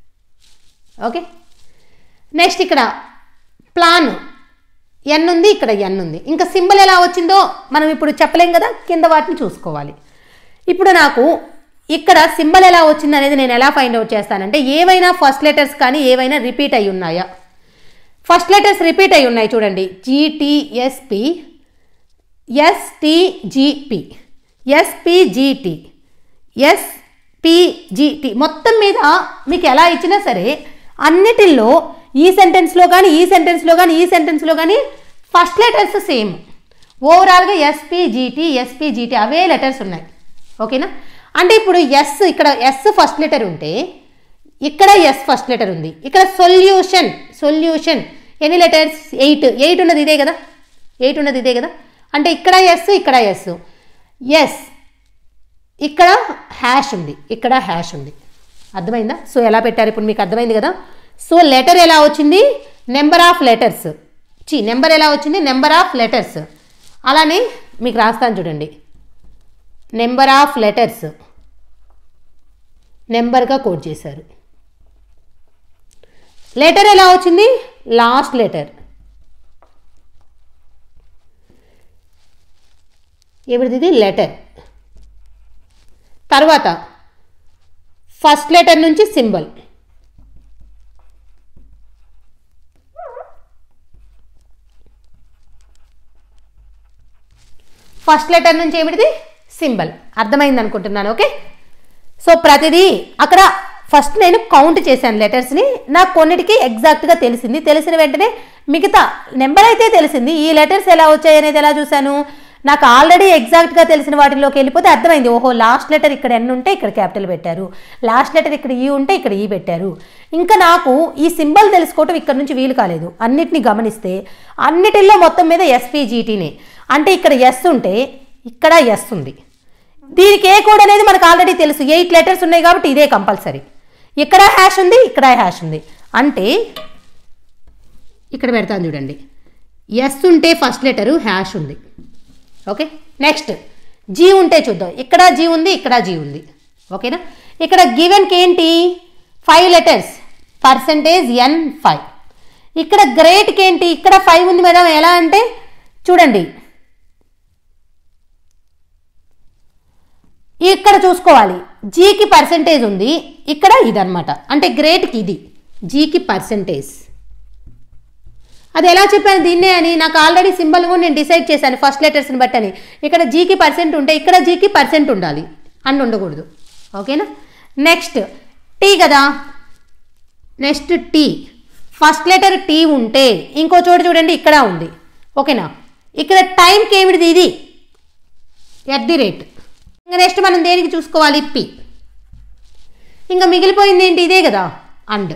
ఓకే నెక్స్ట్ ఇక్కడ ప్లాన్ ఎన్ ఉంది ఇక్కడ ఎన్ ఉంది ఇంకా సింబల్ ఎలా వచ్చిందో మనం ఇప్పుడు చెప్పలేం కదా కింద వాటిని చూసుకోవాలి ఇప్పుడు నాకు ఇక్కడ సింబల్ ఎలా వచ్చింది అనేది నేను ఎలా ఫైండ్ అవుట్ చేస్తానంటే ఏవైనా ఫస్ట్ లెటర్స్ కానీ ఏవైనా రిపీట్ అయి ఉన్నాయా ఫస్ట్ లెటర్స్ రిపీట్ అయి ఉన్నాయి చూడండి జీటీఎస్పి ఎస్టీజీపి ఎస్పిజిటి ఎస్పిజిటి మొత్తం మీద మీకు ఎలా ఇచ్చినా సరే అన్నిటిల్లో ఈ సెంటెన్స్లో కానీ ఈ సెంటెన్స్లో కానీ ఈ సెంటెన్స్లో కానీ ఫస్ట్ లెటర్స్ సేమ్ ఓవరాల్గా ఎస్పిజిటి ఎస్పిజిటి అవే లెటర్స్ ఉన్నాయి ఓకేనా అంటే ఇప్పుడు ఎస్ ఇక్కడ ఎస్ ఫస్ట్ లెటర్ ఉంటే ఇక్కడ ఎస్ ఫస్ట్ లెటర్ ఉంది ఇక్కడ సొల్యూషన్ సొల్యూషన్ ఎన్ని లెటర్స్ ఎయిట్ ఎయిట్ ఉన్నది ఇదే కదా ఎయిట్ ఉన్నది ఇదే కదా అంటే ఇక్కడ ఎస్ ఇక్కడ ఎస్ ఎస్ ఇక్కడ హ్యాష్ ఉంది ఇక్కడ హ్యాష్ ఉంది అర్థమైందా సో ఎలా పెట్టారు ఇప్పుడు మీకు అర్థమైంది కదా సో లెటర్ ఎలా వచ్చింది నెంబర్ ఆఫ్ లెటర్స్ చి నెంబర్ ఎలా వచ్చింది నెంబర్ ఆఫ్ లెటర్స్ అలానే మీకు రాస్తాను చూడండి నెంబర్ ఆఫ్ లెటర్స్ నెంబర్గా కోడ్ చేశారు లెటర్ ఎలా వచ్చింది లాస్ట్ లెటర్ ఎవరిది లెటర్ తర్వాత ఫస్ట్ లెటర్ నుంచి సింబల్ ఫస్ట్ లెటర్ నుంచి ఏమిటిది సింబల్ అర్థమైంది అనుకుంటున్నాను ఓకే సో ప్రతిదీ అక్కడ ఫస్ట్ నేను కౌంట్ చేశాను లెటర్స్ని నాకు కొన్నిటికి ఎగ్జాక్ట్గా తెలిసింది తెలిసిన వెంటనే మిగతా నెంబర్ అయితే తెలిసింది ఈ లెటర్స్ ఎలా వచ్చాయి అనేది ఎలా చూశాను నాకు ఆల్రెడీ ఎగ్జాక్ట్గా తెలిసిన వాటిలోకి వెళ్ళిపోతే అర్థమైంది ఓహో లాస్ట్ లెటర్ ఇక్కడ ఎన్ ఉంటే ఇక్కడ క్యాపిటల్ పెట్టారు లాస్ట్ లెటర్ ఇక్కడ ఈ ఉంటే ఇక్కడ ఈ పెట్టారు ఇంకా నాకు ఈ సింబల్ తెలుసుకోవటం ఇక్కడ నుంచి వీలు కాలేదు అన్నిటిని గమనిస్తే అన్నిటిల్లో మొత్తం మీద ఎస్పీజీటీనే అంటే ఇక్కడ ఎస్ ఉంటే ఇక్కడ ఎస్ ఉంది దీనికి ఏ కోడ్ అనేది మనకు ఆల్రెడీ తెలుసు ఎయిట్ లెటర్స్ ఉన్నాయి కాబట్టి ఇదే కంపల్సరీ ఇక్కడ హ్యాష్ ఉంది ఇక్కడ హ్యాష్ ఉంది అంటే ఇక్కడ పెడతాను చూడండి ఎస్ ఉంటే ఫస్ట్ లెటరు హ్యాష్ ఉంది ఓకే నెక్స్ట్ జీ ఉంటే చూద్దాం ఇక్కడ జీ ఉంది ఇక్కడ జీ ఉంది ఓకేనా ఇక్కడ గివెన్కి ఏంటి five letters percentage N five ఇక్కడ గ్రేట్కి ఏంటి ఇక్కడ ఫైవ్ ఉంది మేడం ఎలా అంటే చూడండి ఇక్కడ చూసుకోవాలి జీకి పర్సంటేజ్ ఉంది ఇక్కడ ఇదనమాట అంటే గ్రేట్కి ఇది జీకి పర్సంటేజ్ అది ఎలా చెప్పాను దీన్నే అని నాకు ఆల్రెడీ సింబల్ కూడా నేను డిసైడ్ చేశాను ఫస్ట్ లెటర్స్ని బట్టి అని ఇక్కడ జీకి పర్సెంట్ ఉంటే ఇక్కడ జీకి పర్సెంట్ ఉండాలి అని ఉండకూడదు ఓకేనా నెక్స్ట్ టీ కదా next T first letter T ఉంటే ఇంకో చోట చూడండి ఇక్కడ ఉంది ఓకేనా ఇక్కడ టైంకి ఏమిటిది ఇది ఎట్ ది రేట్ ఇంకా నెక్స్ట్ మనం దేనికి చూసుకోవాలి పి ఇంకా మిగిలిపోయింది ఏంటి ఇదే కదా అండ్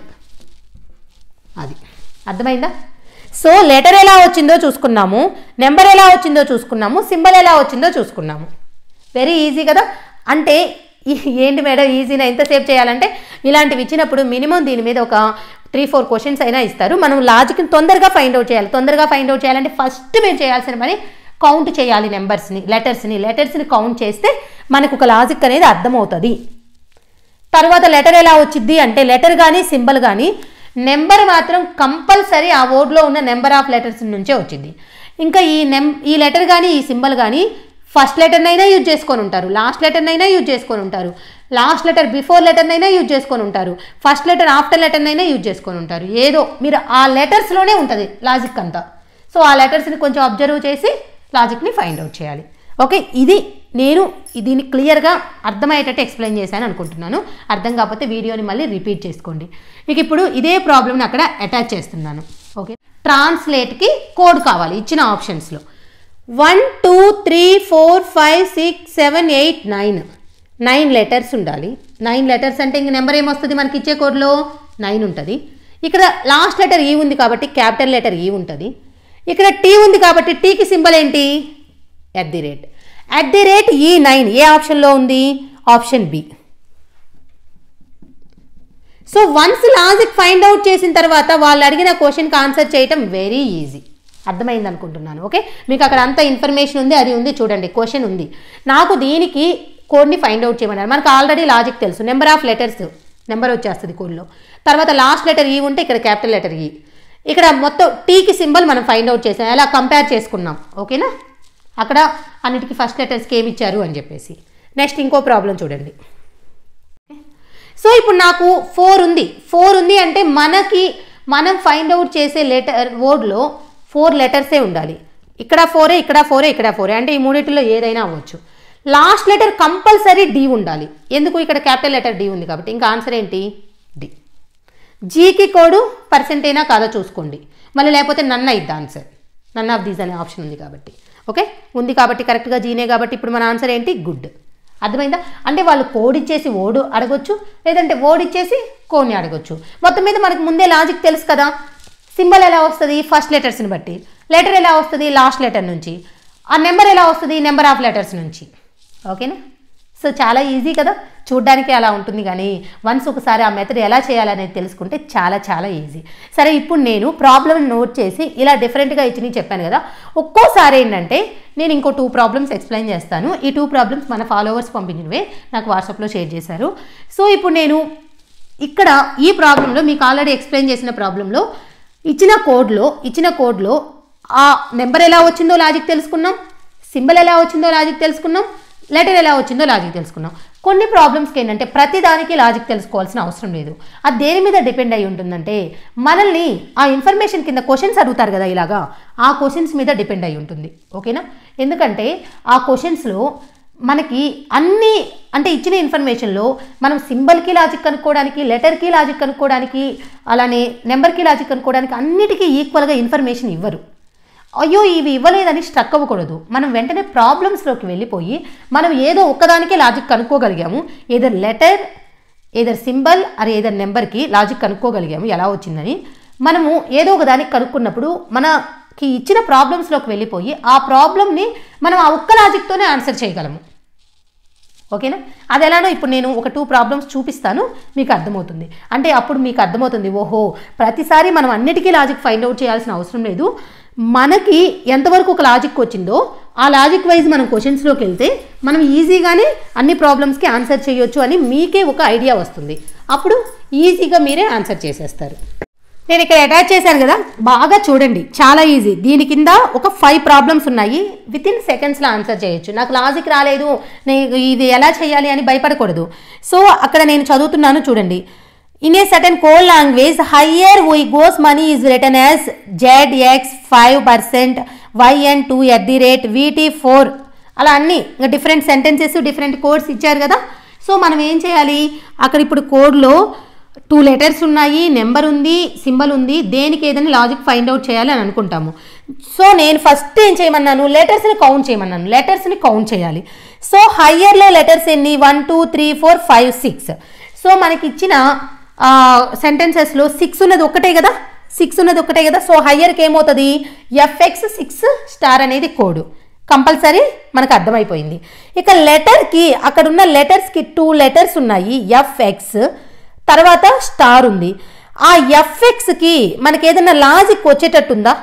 అది అర్థమైందా సో లెటర్ ఎలా వచ్చిందో చూసుకున్నాము నెంబర్ ఎలా వచ్చిందో చూసుకున్నాము సింబల్ ఎలా వచ్చిందో చూసుకున్నాము వెరీ ఈజీ కదా అంటే ఈ- ఏంటి మేడం ఈజీనా ఎంతసేపు చేయాలంటే ఇలాంటివి ఇచ్చినప్పుడు మినిమం దీని మీద ఒక త్రీ ఫోర్ క్వశ్చన్స్ అయినా ఇస్తారు మనం లాజిక్ని తొందరగా ఫైండ్ అవుట్ చేయాలి తొందరగా ఫైండ్ అవుట్ చేయాలంటే ఫస్ట్ మీరు చేయాల్సిన పని కౌంట్ చేయాలి నెంబర్స్ని లెటర్స్ని లెటర్స్ని కౌంట్ చేస్తే మనకు ఒక లాజిక్ అనేది అర్థమవుతుంది తర్వాత లెటర్ ఎలా వచ్చింది అంటే లెటర్ కానీ సింబల్ కానీ నెంబర్ మాత్రం కంపల్సరీ ఆ వర్డ్లో ఉన్న నెంబర్ ఆఫ్ లెటర్స్ నుంచే వచ్చింది ఇంకా ఈ నెం ఈ లెటర్ కానీ ఈ సింబల్ కానీ ఫస్ట్ లెటర్నైనా యూజ్ చేసుకొని ఉంటారు లాస్ట్ లెటర్నైనా యూజ్ చేసుకొని ఉంటారు లాస్ట్ లెటర్ బిఫోర్ లెటర్నైనా యూజ్ చేసుకొని ఉంటారు ఫస్ట్ లెటర్ ఆఫ్టర్ లెటర్నైనా యూజ్ చేసుకొని ఉంటారు ఏదో మీరు ఆ లెటర్స్లోనే ఉంటుంది లాజిక్ అంతా సో ఆ లెటర్స్ని కొంచెం అబ్జర్వ్ చేసి లాజిక్ని ఫైండ్ అవుట్ చేయాలి ఓకే ఇది నేను దీన్ని క్లియర్గా అర్థమయ్యేటట్టు ఎక్స్ప్లెయిన్ చేశాను అనుకుంటున్నాను అర్థం కాకపోతే వీడియోని మళ్ళీ రిపీట్ చేసుకోండి ఇక ఇప్పుడు ఇదే ప్రాబ్లమ్ని అక్కడ అటాచ్ చేస్తున్నాను ఓకే ట్రాన్స్లేట్కి కోడ్ కావాలి ఇచ్చిన ఆప్షన్స్లో one two three four five six seven eight nine nine letters ఉండాలి నైన్ లెటర్స్ అంటే ఇంక నెంబర్ ఏమొస్తుంది మనకి ఇచ్చే కోడ్లో నైన్ ఉంటుంది ఇక్కడ లాస్ట్ లెటర్ ఈ ఉంది కాబట్టి క్యాపిటల్ లెటర్ ఈ ఉంటుంది ఇక్కడ టీ ఉంది కాబట్టి టీకి సింబల్ ఏంటి at the rate at the rate E nine A ఆప్షన్లో ఉంది option B so once logic find out చేసిన తర్వాత వాళ్ళు అడిగిన క్వశ్చన్కి ఆన్సర్ చేయటం వెరీ ఈజీ అర్థమైంది అనుకుంటున్నాను ఓకే మీకు అక్కడ అంత ఇన్ఫర్మేషన్ ఉంది అది ఉంది చూడండి క్వశ్చన్ ఉంది నాకు దీనికి కోడ్ని ఫైండ్ అవుట్ చేయమన్నారు మనకు ఆల్రెడీ లాజిక్ తెలుసు నెంబర్ ఆఫ్ లెటర్స్ నెంబర్ వచ్చేస్తుంది కోడ్లో తర్వాత లాస్ట్ లెటర్ ఈ ఉంటే ఇక్కడ క్యాపిటల్ లెటర్ ఈ ఇక్కడ మొత్తం టీకి సింబల్ మనం ఫైండ్ అవుట్ చేసాం ఎలా కంపేర్ చేసుకున్నాం ఓకేనా అక్కడ అన్నిటికీ ఫస్ట్ లెటర్స్కి ఏమి ఇచ్చారు అని చెప్పేసి నెక్స్ట్ ఇంకో ప్రాబ్లం చూడండి సో ఇప్పుడు నాకు ఫోర్ ఉంది ఫోర్ ఉంది అంటే మనకి మనం ఫైండ్ అవుట్ చేసే లెటర్ వర్డ్లో ఫోర్ లెటర్సే ఉండాలి ఇక్కడ ఫోరే ఇక్కడ ఫోరే ఇక్కడ ఫోరే అంటే ఈ మూడింటిలో ఏదైనా అవ్వచ్చు లాస్ట్ లెటర్ కంపల్సరీ డి ఉండాలి ఎందుకు ఇక్కడ క్యాపిటల్ లెటర్ డి ఉంది కాబట్టి ఇంకా ఆన్సర్ ఏంటి డి జీకి కోడు పర్సెంటేనా కాదో చూసుకోండి మళ్ళీ లేకపోతే నన్న ఇద్దా ఆన్సర్ నన్ ఆఫ్ దీస్ అనే ఆప్షన్ ఉంది కాబట్టి ఓకే ఉంది కాబట్టి కరెక్ట్గా జీనే కాబట్టి ఇప్పుడు మన ఆన్సర్ ఏంటి గుడ్ అర్థమైందా అంటే వాళ్ళు కోడ్ ఇచ్చేసి ఓడు అడగొచ్చు లేదంటే ఓడ్ ఇచ్చేసి కోడ్ని అడగొచ్చు మొత్తం మీద మనకు ముందే లాజిక్ తెలుసు కదా సింబల్ ఎలా వస్తుంది ఫస్ట్ లెటర్స్ని బట్టి లెటర్ ఎలా వస్తుంది లాస్ట్ లెటర్ నుంచి ఆ నెంబర్ ఎలా వస్తుంది నెంబర్ ఆఫ్ లెటర్స్ నుంచి ఓకేనా సో చాలా ఈజీ కదా చూడ్డానికి అలా ఉంటుంది కానీ వన్స్ ఒకసారి ఆ మెథడ్ ఎలా చేయాలనేది తెలుసుకుంటే చాలా చాలా ఈజీ సరే ఇప్పుడు నేను ప్రాబ్లమ్ నోట్ చేసి ఇలా డిఫరెంట్గా ఇచ్చి చెప్పాను కదా ఒక్కోసారి ఏంటంటే నేను ఇంకో టూ ప్రాబ్లమ్స్ ఎక్స్ప్లెయిన్ చేస్తాను ఈ టూ ప్రాబ్లమ్స్ మన ఫాలోవర్స్ పంపించినవే నాకు వాట్సాప్లో షేర్ చేశారు సో ఇప్పుడు నేను ఇక్కడ ఈ ప్రాబ్లంలో మీకు ఆల్రెడీ ఎక్స్ప్లెయిన్ చేసిన ప్రాబ్లంలో ఇచ్చిన కోడ్లో ఇచ్చిన కోడ్లో ఆ నెంబర్ ఎలా వచ్చిందో లాజిక్ తెలుసుకున్నాం సింబల్ ఎలా వచ్చిందో లాజిక్ తెలుసుకున్నాం లెటర్ ఎలా వచ్చిందో లాజిక్ తెలుసుకున్నాం కొన్ని ప్రాబ్లమ్స్కి ఏంటంటే ప్రతి దానికి లాజిక్ తెలుసుకోవాల్సిన అవసరం లేదు అది దేని మీద డిపెండ్ అయి ఉంటుందంటే మనల్ని ఆ ఇన్ఫర్మేషన్ కింద క్వశ్చన్స్ అడుగుతారు కదా ఇలాగా ఆ క్వశ్చన్స్ మీద డిపెండ్ అయి ఉంటుంది ఓకేనా ఎందుకంటే ఆ క్వశ్చన్స్లో మనకి అన్ని అంటే ఇచ్చిన ఇన్ఫర్మేషన్లో మనం సింబల్కి లాజిక్ కనుక్కోవడానికి లెటర్కి లాజిక్ కనుక్కోవడానికి అలానే నెంబర్కి లాజిక్ కనుక్కోవడానికి అన్నిటికీ ఈక్వల్గా ఇన్ఫర్మేషన్ ఇవ్వరు అయ్యో ఇవి ఇవ్వలేదని స్ట్రక్ అవ్వకూడదు మనం వెంటనే ప్రాబ్లమ్స్లోకి వెళ్ళిపోయి మనం ఏదో ఒక్కదానికే లాజిక్ కనుక్కోగలిగాము ఏదర్ లెటర్ ఏదర్ సింబల్ అరే ఏదర్ నెంబర్కి లాజిక్ కనుక్కోగలిగాము ఎలా వచ్చిందని మనము ఏదో ఒక దానికి కనుక్కున్నప్పుడు మనకి ఇచ్చిన ప్రాబ్లమ్స్లోకి వెళ్ళిపోయి ఆ ప్రాబ్లమ్ని మనం ఆ ఒక్క లాజిక్తోనే ఆన్సర్ చేయగలము ఓకేనా అది ఎలానో ఇప్పుడు నేను ఒక టూ ప్రాబ్లమ్స్ చూపిస్తాను మీకు అర్థమవుతుంది అంటే అప్పుడు మీకు అర్థమవుతుంది ఓహో ప్రతిసారి మనం అన్నిటికీ లాజిక్ ఫైండ్ అవుట్ చేయాల్సిన అవసరం లేదు మనకి ఎంతవరకు ఒక లాజిక్ వచ్చిందో ఆ లాజిక్ వైజ్ మనం క్వశ్చన్స్లోకి వెళ్తే మనం ఈజీగానే అన్ని ప్రాబ్లమ్స్కి ఆన్సర్ చేయొచ్చు అని మీకే ఒక ఐడియా వస్తుంది అప్పుడు ఈజీగా మీరే ఆన్సర్ చేసేస్తారు నేను ఇక్కడ అటాచ్ చేశాను కదా బాగా చూడండి చాలా ఈజీ దీని కింద ఒక ఫైవ్ ప్రాబ్లమ్స్ ఉన్నాయి విత్ ఇన్ సెకండ్స్లో ఆన్సర్ చేయొచ్చు నాకు లాజిక్ రాలేదు నేను ఇది ఎలా చేయాలి అని భయపడకూడదు సో అక్కడ నేను చదువుతున్నాను చూడండి in a certain code language higher we goes money is return as Z X five percent YN two at the rate VT four అలా అన్ని ఇంకా డిఫరెంట్ సెంటెన్సెస్ డిఫరెంట్ కోడ్స్ ఇచ్చారు కదా సో మనం ఏం చేయాలి అక్కడ ఇప్పుడు కోడ్లో టూ లెటర్స్ ఉన్నాయి నెంబర్ ఉంది సింబల్ ఉంది దేనికి ఏదైనా లాజిక్ ఫైండ్ అవుట్ చేయాలి అని అనుకుంటాము సో నేను ఫస్ట్ ఏం చేయమన్నాను లెటర్స్ని కౌంట్ చేయమన్నాను లెటర్స్ని కౌంట్ చేయాలి సో హయ్యర్లో లెటర్స్ ఎన్ని one two three four five six so మనకి ఇచ్చిన సెంటెన్సెస్లో సిక్స్ ఉన్నది ఒకటే కదా సిక్స్ ఉన్నది ఒకటే కదా సో హయ్యర్కి ఏమవుతుంది ఎఫ్ఎక్స్ సిక్స్ స్టార్ అనేది కోడ్ కంపల్సరీ మనకు అర్థమైపోయింది ఇక లెటర్కి అక్కడ ఉన్న లెటర్స్కి టూ లెటర్స్ ఉన్నాయి ఎఫ్ఎక్స్ తర్వాత స్టార్ ఉంది ఆ ఎఫ్ఎక్స్కి మనకి ఏదైనా లాజిక్ వచ్చేటట్టుందా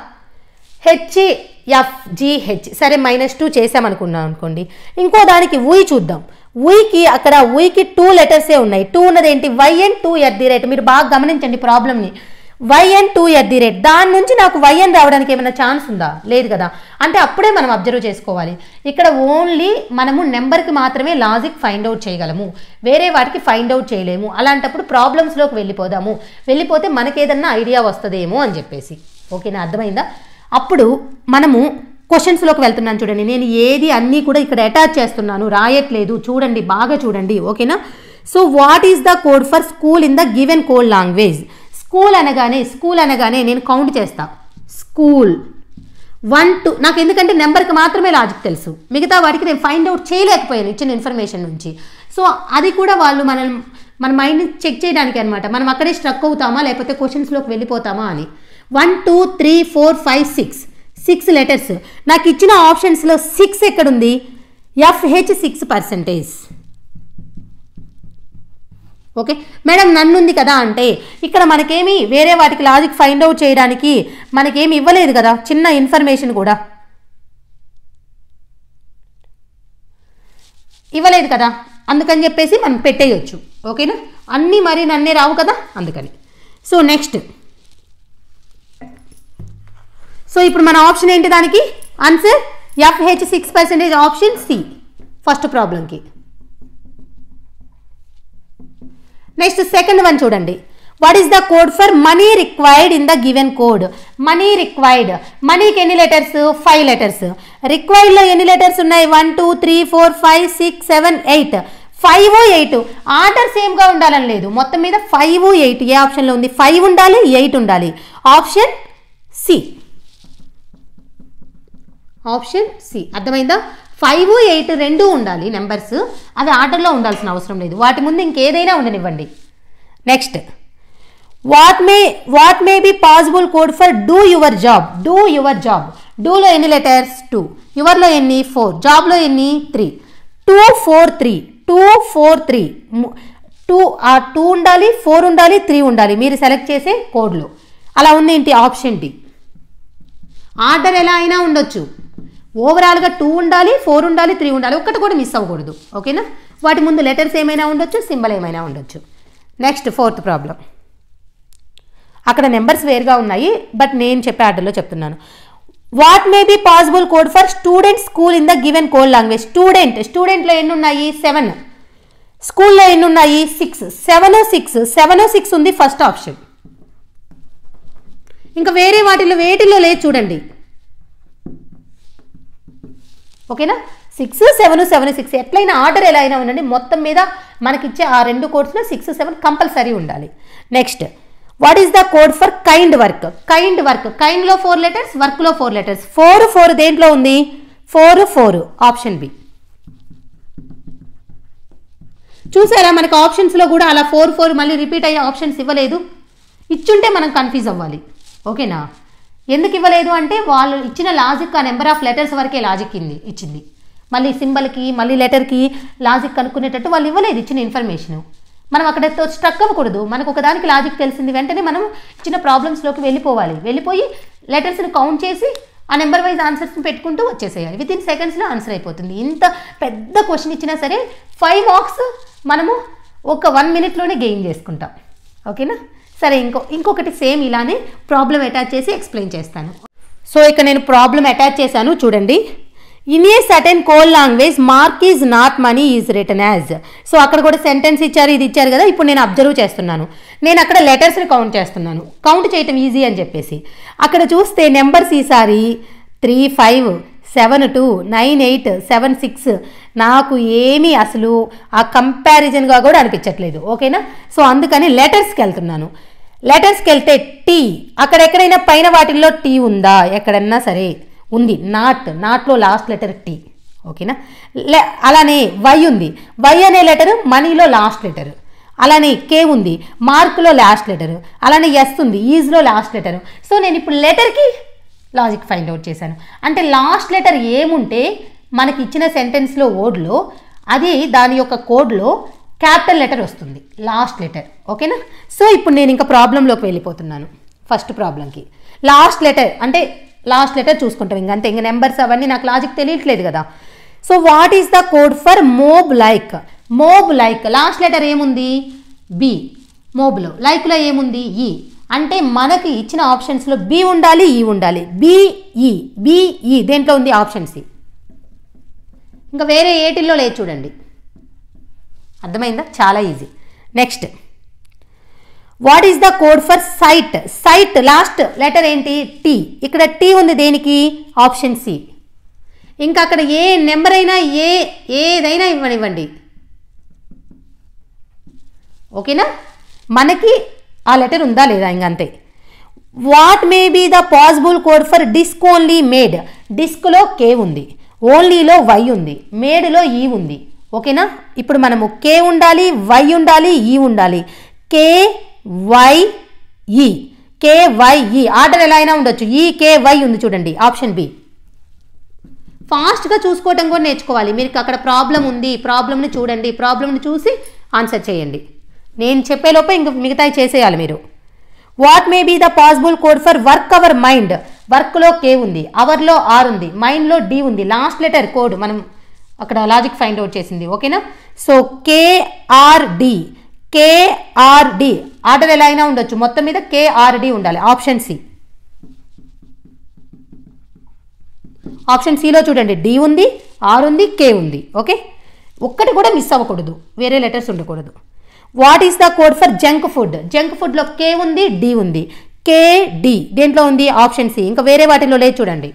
హెచ్ ఎఫ్ జిహెచ్ సరే మైనస్ టూ చేసామనుకున్నాం అనుకోండి ఇంకో దానికి ఉయ్ చూద్దాం ఉయ్కి అక్కడ ఉయ్కి టూ లెటర్సే ఉన్నాయి టూ ఉన్నది ఏంటి YN two at the rate మీరు బాగా గమనించండి ప్రాబ్లమ్ని YN two at the rate దాని నుంచి నాకు వైఎన్ రావడానికి ఏమైనా ఛాన్స్ ఉందా లేదు కదా అంటే అప్పుడే మనం అబ్జర్వ్ చేసుకోవాలి ఇక్కడ ఓన్లీ మనము నెంబర్కి మాత్రమే లాజిక్ ఫైండ్ అవుట్ చేయగలము వేరే వాటికి ఫైండ్ అవుట్ చేయలేము అలాంటప్పుడు ప్రాబ్లమ్స్లోకి వెళ్ళిపోదాము వెళ్ళిపోతే మనకేదన్నా ఐడియా వస్తుందేమో అని చెప్పేసి ఓకేనా అర్థమైందా అప్పుడు మనము క్వశ్చన్స్లోకి వెళ్తున్నాను చూడండి నేను ఏది అన్నీ కూడా ఇక్కడ అటాచ్ చేస్తున్నాను రాయట్లేదు చూడండి బాగా చూడండి ఓకేనా so what is the code for school in the given code language school అనగానే స్కూల్ అనగానే నేను కౌంట్ చేస్తా స్కూల్ వన్ టూ నాకు ఎందుకంటే నెంబర్కి మాత్రమే లాజిక్ తెలుసు మిగతా వాటికి నేను ఫైండ్ అవుట్ చేయలేకపోయాను ఇచ్చిన ఇన్ఫర్మేషన్ నుంచి సో అది కూడా వాళ్ళు మనం మన మైండ్ని చెక్ చేయడానికి అనమాట మనం అక్కడే స్ట్రక్ అవుతామా లేకపోతే క్వశ్చన్స్లోకి వెళ్ళిపోతామా అని one two three four five six six letters నాకు ఇచ్చిన ఆప్షన్స్లో సిక్స్ ఎక్కడుంది FH six percentage okay madam నన్నుంది కదా అంటే ఇక్కడ మనకేమి వేరే వాటికి లాజిక్ ఫైండ్ అవుట్ చేయడానికి మనకేమి ఇవ్వలేదు కదా చిన్న ఇన్ఫర్మేషన్ కూడా ఇవ్వలేదు కదా అందుకని చెప్పేసి మనం పెట్టేయచ్చు ఓకేనా అన్నీ మరి నన్నే రావు కదా అందుకని సో నెక్స్ట్ సో ఇప్పుడు మన ఆప్షన్ ఏంటి దానికి answer FH six percentage option C first ప్రాబ్లంకి నెక్స్ట్ సెకండ్ వన్ చూడండి what is the code for money required in the given code money required మనీకి ఎన్ని లెటర్స్ ఫైవ్ లెటర్స్ రిక్వైర్డ్లో ఎన్ని లెటర్స్ ఉన్నాయి one two three four five six seven eight five eight order సేమ్గా ఉండాలని లేదు మొత్తం మీద ఫైవ్ ఎయిట్ ఏ ఆప్షన్లో ఉంది ఫైవ్ ఉండాలి ఎయిట్ ఉండాలి ఆప్షన్ సి ఆప్షన్ సి అర్థమైందా ఫైవ్ ఎయిట్ రెండు ఉండాలి నెంబర్స్ అది ఆర్డర్లో ఉండాల్సిన అవసరం లేదు వాటి ముందు ఇంకేదైనా ఉండనివ్వండి next what may what may be possible code for do your job do your job డూలో ఎన్ని లెటర్స్ టూ యువర్లో ఎన్ని ఫోర్ జాబ్లో ఎన్ని three two four three two four three two ఆ టూ ఉండాలి ఫోర్ ఉండాలి త్రీ ఉండాలి మీరు సెలెక్ట్ చేసే కోడ్లో అలా ఉంది ఏంటి ఆప్షన్ డి ఆర్డర్ ఎలా అయినా ఉండొచ్చు ఓవరాల్గా టూ ఉండాలి ఫోర్ ఉండాలి త్రీ ఉండాలి ఒక్కటి కూడా మిస్ అవ్వకూడదు ఓకేనా వాటి ముందు లెటర్స్ ఏమైనా ఉండొచ్చు సింబల్ ఏమైనా ఉండొచ్చు నెక్స్ట్ ఫోర్త్ ప్రాబ్లం అక్కడ నెంబర్స్ వేరుగా ఉన్నాయి బట్ నేను చెప్పే ఆర్డర్లో చెప్తున్నాను what may be possible code for student school in the given code language student స్టూడెంట్లో ఎన్ని ఉన్నాయి సెవెన్ స్కూల్లో ఎన్ని ఉన్నాయి six seven six seven six ఉంది ఫస్ట్ ఆప్షన్ ఇంకా వేరే వాటిలో వేటిల్లో లేదు చూడండి ఓకేనా సిక్స్ సెవెన్ సెవెన్ సిక్స్ ఎట్లయినా ఆర్డర్ ఎలా అయినా ఉండండి మొత్తం మీద మనకిచ్చే ఆ రెండు కోడ్స్లో సిక్స్ సెవెన్ కంపల్సరీ ఉండాలి next what is the code for kind work kind work కైండ్లో ఫోర్ లెటర్స్ వర్క్లో ఫోర్ లెటర్స్ ఫోర్ ఫోర్ దేంట్లో ఉంది ఫోర్ ఫోర్ ఆప్షన్ బి చూసారా మనకు ఆప్షన్స్లో కూడా అలా ఫోర్ ఫోర్ మళ్ళీ రిపీట్ అయ్యే ఆప్షన్స్ ఇవ్వలేదు ఇచ్చుంటే మనం కన్ఫ్యూజ్ అవ్వాలి ఓకేనా ఎందుకు ఇవ్వలేదు అంటే వాళ్ళు ఇచ్చిన లాజిక్ ఆ నెంబర్ ఆఫ్ లెటర్స్ వరకే లాజిక్ ఇంది ఇచ్చింది మళ్ళీ సింబల్కి మళ్ళీ లెటర్కి లాజిక్ కనుక్కునేటట్టు వాళ్ళు ఇవ్వలేదు ఇచ్చిన ఇన్ఫర్మేషన్ మనం అక్కడ స్ట్రక్ అవ్వకూడదు మనకు ఒకదానికి లాజిక్ తెలిసింది వెంటనే మనం ఇచ్చిన ప్రాబ్లమ్స్లోకి వెళ్ళిపోవాలి వెళ్ళిపోయి లెటర్స్ని కౌంట్ చేసి ఆ నెంబర్ వైజ్ ఆన్సర్స్ని పెట్టుకుంటూ వచ్చేసేయాలి విత్ ఇన్ సెకండ్స్లో ఆన్సర్ అయిపోతుంది ఇంత పెద్ద క్వశ్చన్ ఇచ్చినా సరే ఫైవ్ మార్క్స్ మనము ఒక వన్ మినిట్లోనే గెయిన్ చేసుకుంటాం ఓకేనా సరే ఇంకో ఇంకొకటి సేమ్ ఇలానే ప్రాబ్లం అటాచ్ చేసి ఎక్స్ప్లెయిన్ చేస్తాను సో ఇక్కడ నేను ప్రాబ్లం అటాచ్ చేశాను చూడండి in a certain code language mark is not money is return as so అక్కడ కూడా సెంటెన్స్ ఇచ్చారు ఇది ఇచ్చారు కదా ఇప్పుడు నేను అబ్జర్వ్ చేస్తున్నాను నేను అక్కడ లెటర్స్ని కౌంట్ చేస్తున్నాను కౌంట్ చేయటం ఈజీ అని చెప్పేసి అక్కడ చూస్తే నెంబర్స్ ఈసారి three five seven two nine eight seven six నాకు ఏమీ అసలు ఆ కంపారిజన్గా కూడా అనిపించట్లేదు ఓకేనా సో అందుకని లెటర్స్కి వెళ్తున్నాను లెటర్స్కి వెళ్తే టీ అక్కడెక్కడైనా పైన వాటిల్లో టీ ఉందా ఎక్కడన్నా సరే ఉంది నాట్ నాట్లో లాస్ట్ లెటర్ టీ ఓకేనా లే అలానే వై ఉంది వై అనే లెటర్ మనీలో లాస్ట్ లెటర్ అలానే కే ఉంది మార్కులో లాస్ట్ లెటర్ అలానే ఎస్ ఉంది ఈజ్లో లాస్ట్ లెటర్ సో నేను ఇప్పుడు లెటర్కి లాజిక్ ఫైండ్ అవుట్ చేశాను అంటే లాస్ట్ లెటర్ ఏముంటే మనకి ఇచ్చిన సెంటెన్స్లో వర్డ్లో అది దాని యొక్క కోడ్లో క్యాపిటల్ లెటర్ వస్తుంది లాస్ట్ లెటర్ ఓకేనా సో ఇప్పుడు నేను ఇంకా ప్రాబ్లంలోకి వెళ్ళిపోతున్నాను ఫస్ట్ ప్రాబ్లంకి లాస్ట్ లెటర్ అంటే లాస్ట్ లెటర్ చూసుకుంటాం ఇంక అంతే ఇంక నెంబర్స్ అవన్నీ నాకు లాజిక్ తెలియట్లేదు కదా so what is the code for mob like mob like last letter ఏముంది బి మోబ్లో లైక్లో ఏముంది ఈ అంటే మనకి ఇచ్చిన ఆప్షన్స్లో బి ఉండాలి ఈ ఉండాలి బిఈ బిఈ దేంట్లో ఉంది ఆప్షన్ సి ఇంకా వేరే ఏటిల్లో లేదు చూడండి అర్థమైందా చాలా easy next what is the code for site site last letter ఏంటి టీ ఇక్కడ టీ ఉంది దేనికి ఆప్షన్ సి ఇంకా అక్కడ ఏ నెంబర్ అయినా ఏ ఏదైనా ఇవ్వనివ్వండి ఓకేనా మనకి ఆ లెటర్ ఉందా లేదా ఇంక అంతే what may be the possible code for disk only made డిస్క్లో కే ఉంది ఓన్లీలో వై ఉంది మేడ్లో ఈ ఉంది ఓకేనా ఇప్పుడు మనము కే ఉండాలి వై ఉండాలి ఈ ఉండాలి కే వై ఈ కే వై ఈ ఆర్డర్ ఎలా అయినా ఉండొచ్చు ఈ కే వై ఉంది చూడండి ఆప్షన్ బి ఫాస్ట్గా చూసుకోవటం కూడా నేర్చుకోవాలి మీరు అక్కడ ప్రాబ్లం ఉంది ప్రాబ్లమ్ని చూడండి ప్రాబ్లమ్ని చూసి ఆన్సర్ చేయండి నేను చెప్పేలోపే ఇంక మిగతాయి చేసేయాలి మీరు what may be the possible code for work our mind వర్క్లో కే ఉంది అవర్లో ఆర్ ఉంది మైండ్లో డి ఉంది లాస్ట్ లెటర్ కోడ్ మనం అక్కడ లాజిక్ ఫైండ్ అవుట్ చేసింది ఓకేనా సో కేఆర్డి కేఆర్డి ఆర్డర్ ఎలా అయినా ఉండొచ్చు మొత్తం మీద కేఆర్డి ఉండాలి ఆప్షన్ సి ఆప్షన్ సిలో చూడండి డి ఉంది ఆర్ ఉంది కే ఉంది ఓకే ఒక్కటి కూడా మిస్ అవ్వకూడదు వేరే లెటర్స్ ఉండకూడదు what is the code for junk food junk ఫుడ్లో కే ఉంది డి ఉంది కే డి దేంట్లో ఉంది ఆప్షన్ సి ఇంకా వేరే వాటిలో లేదు చూడండి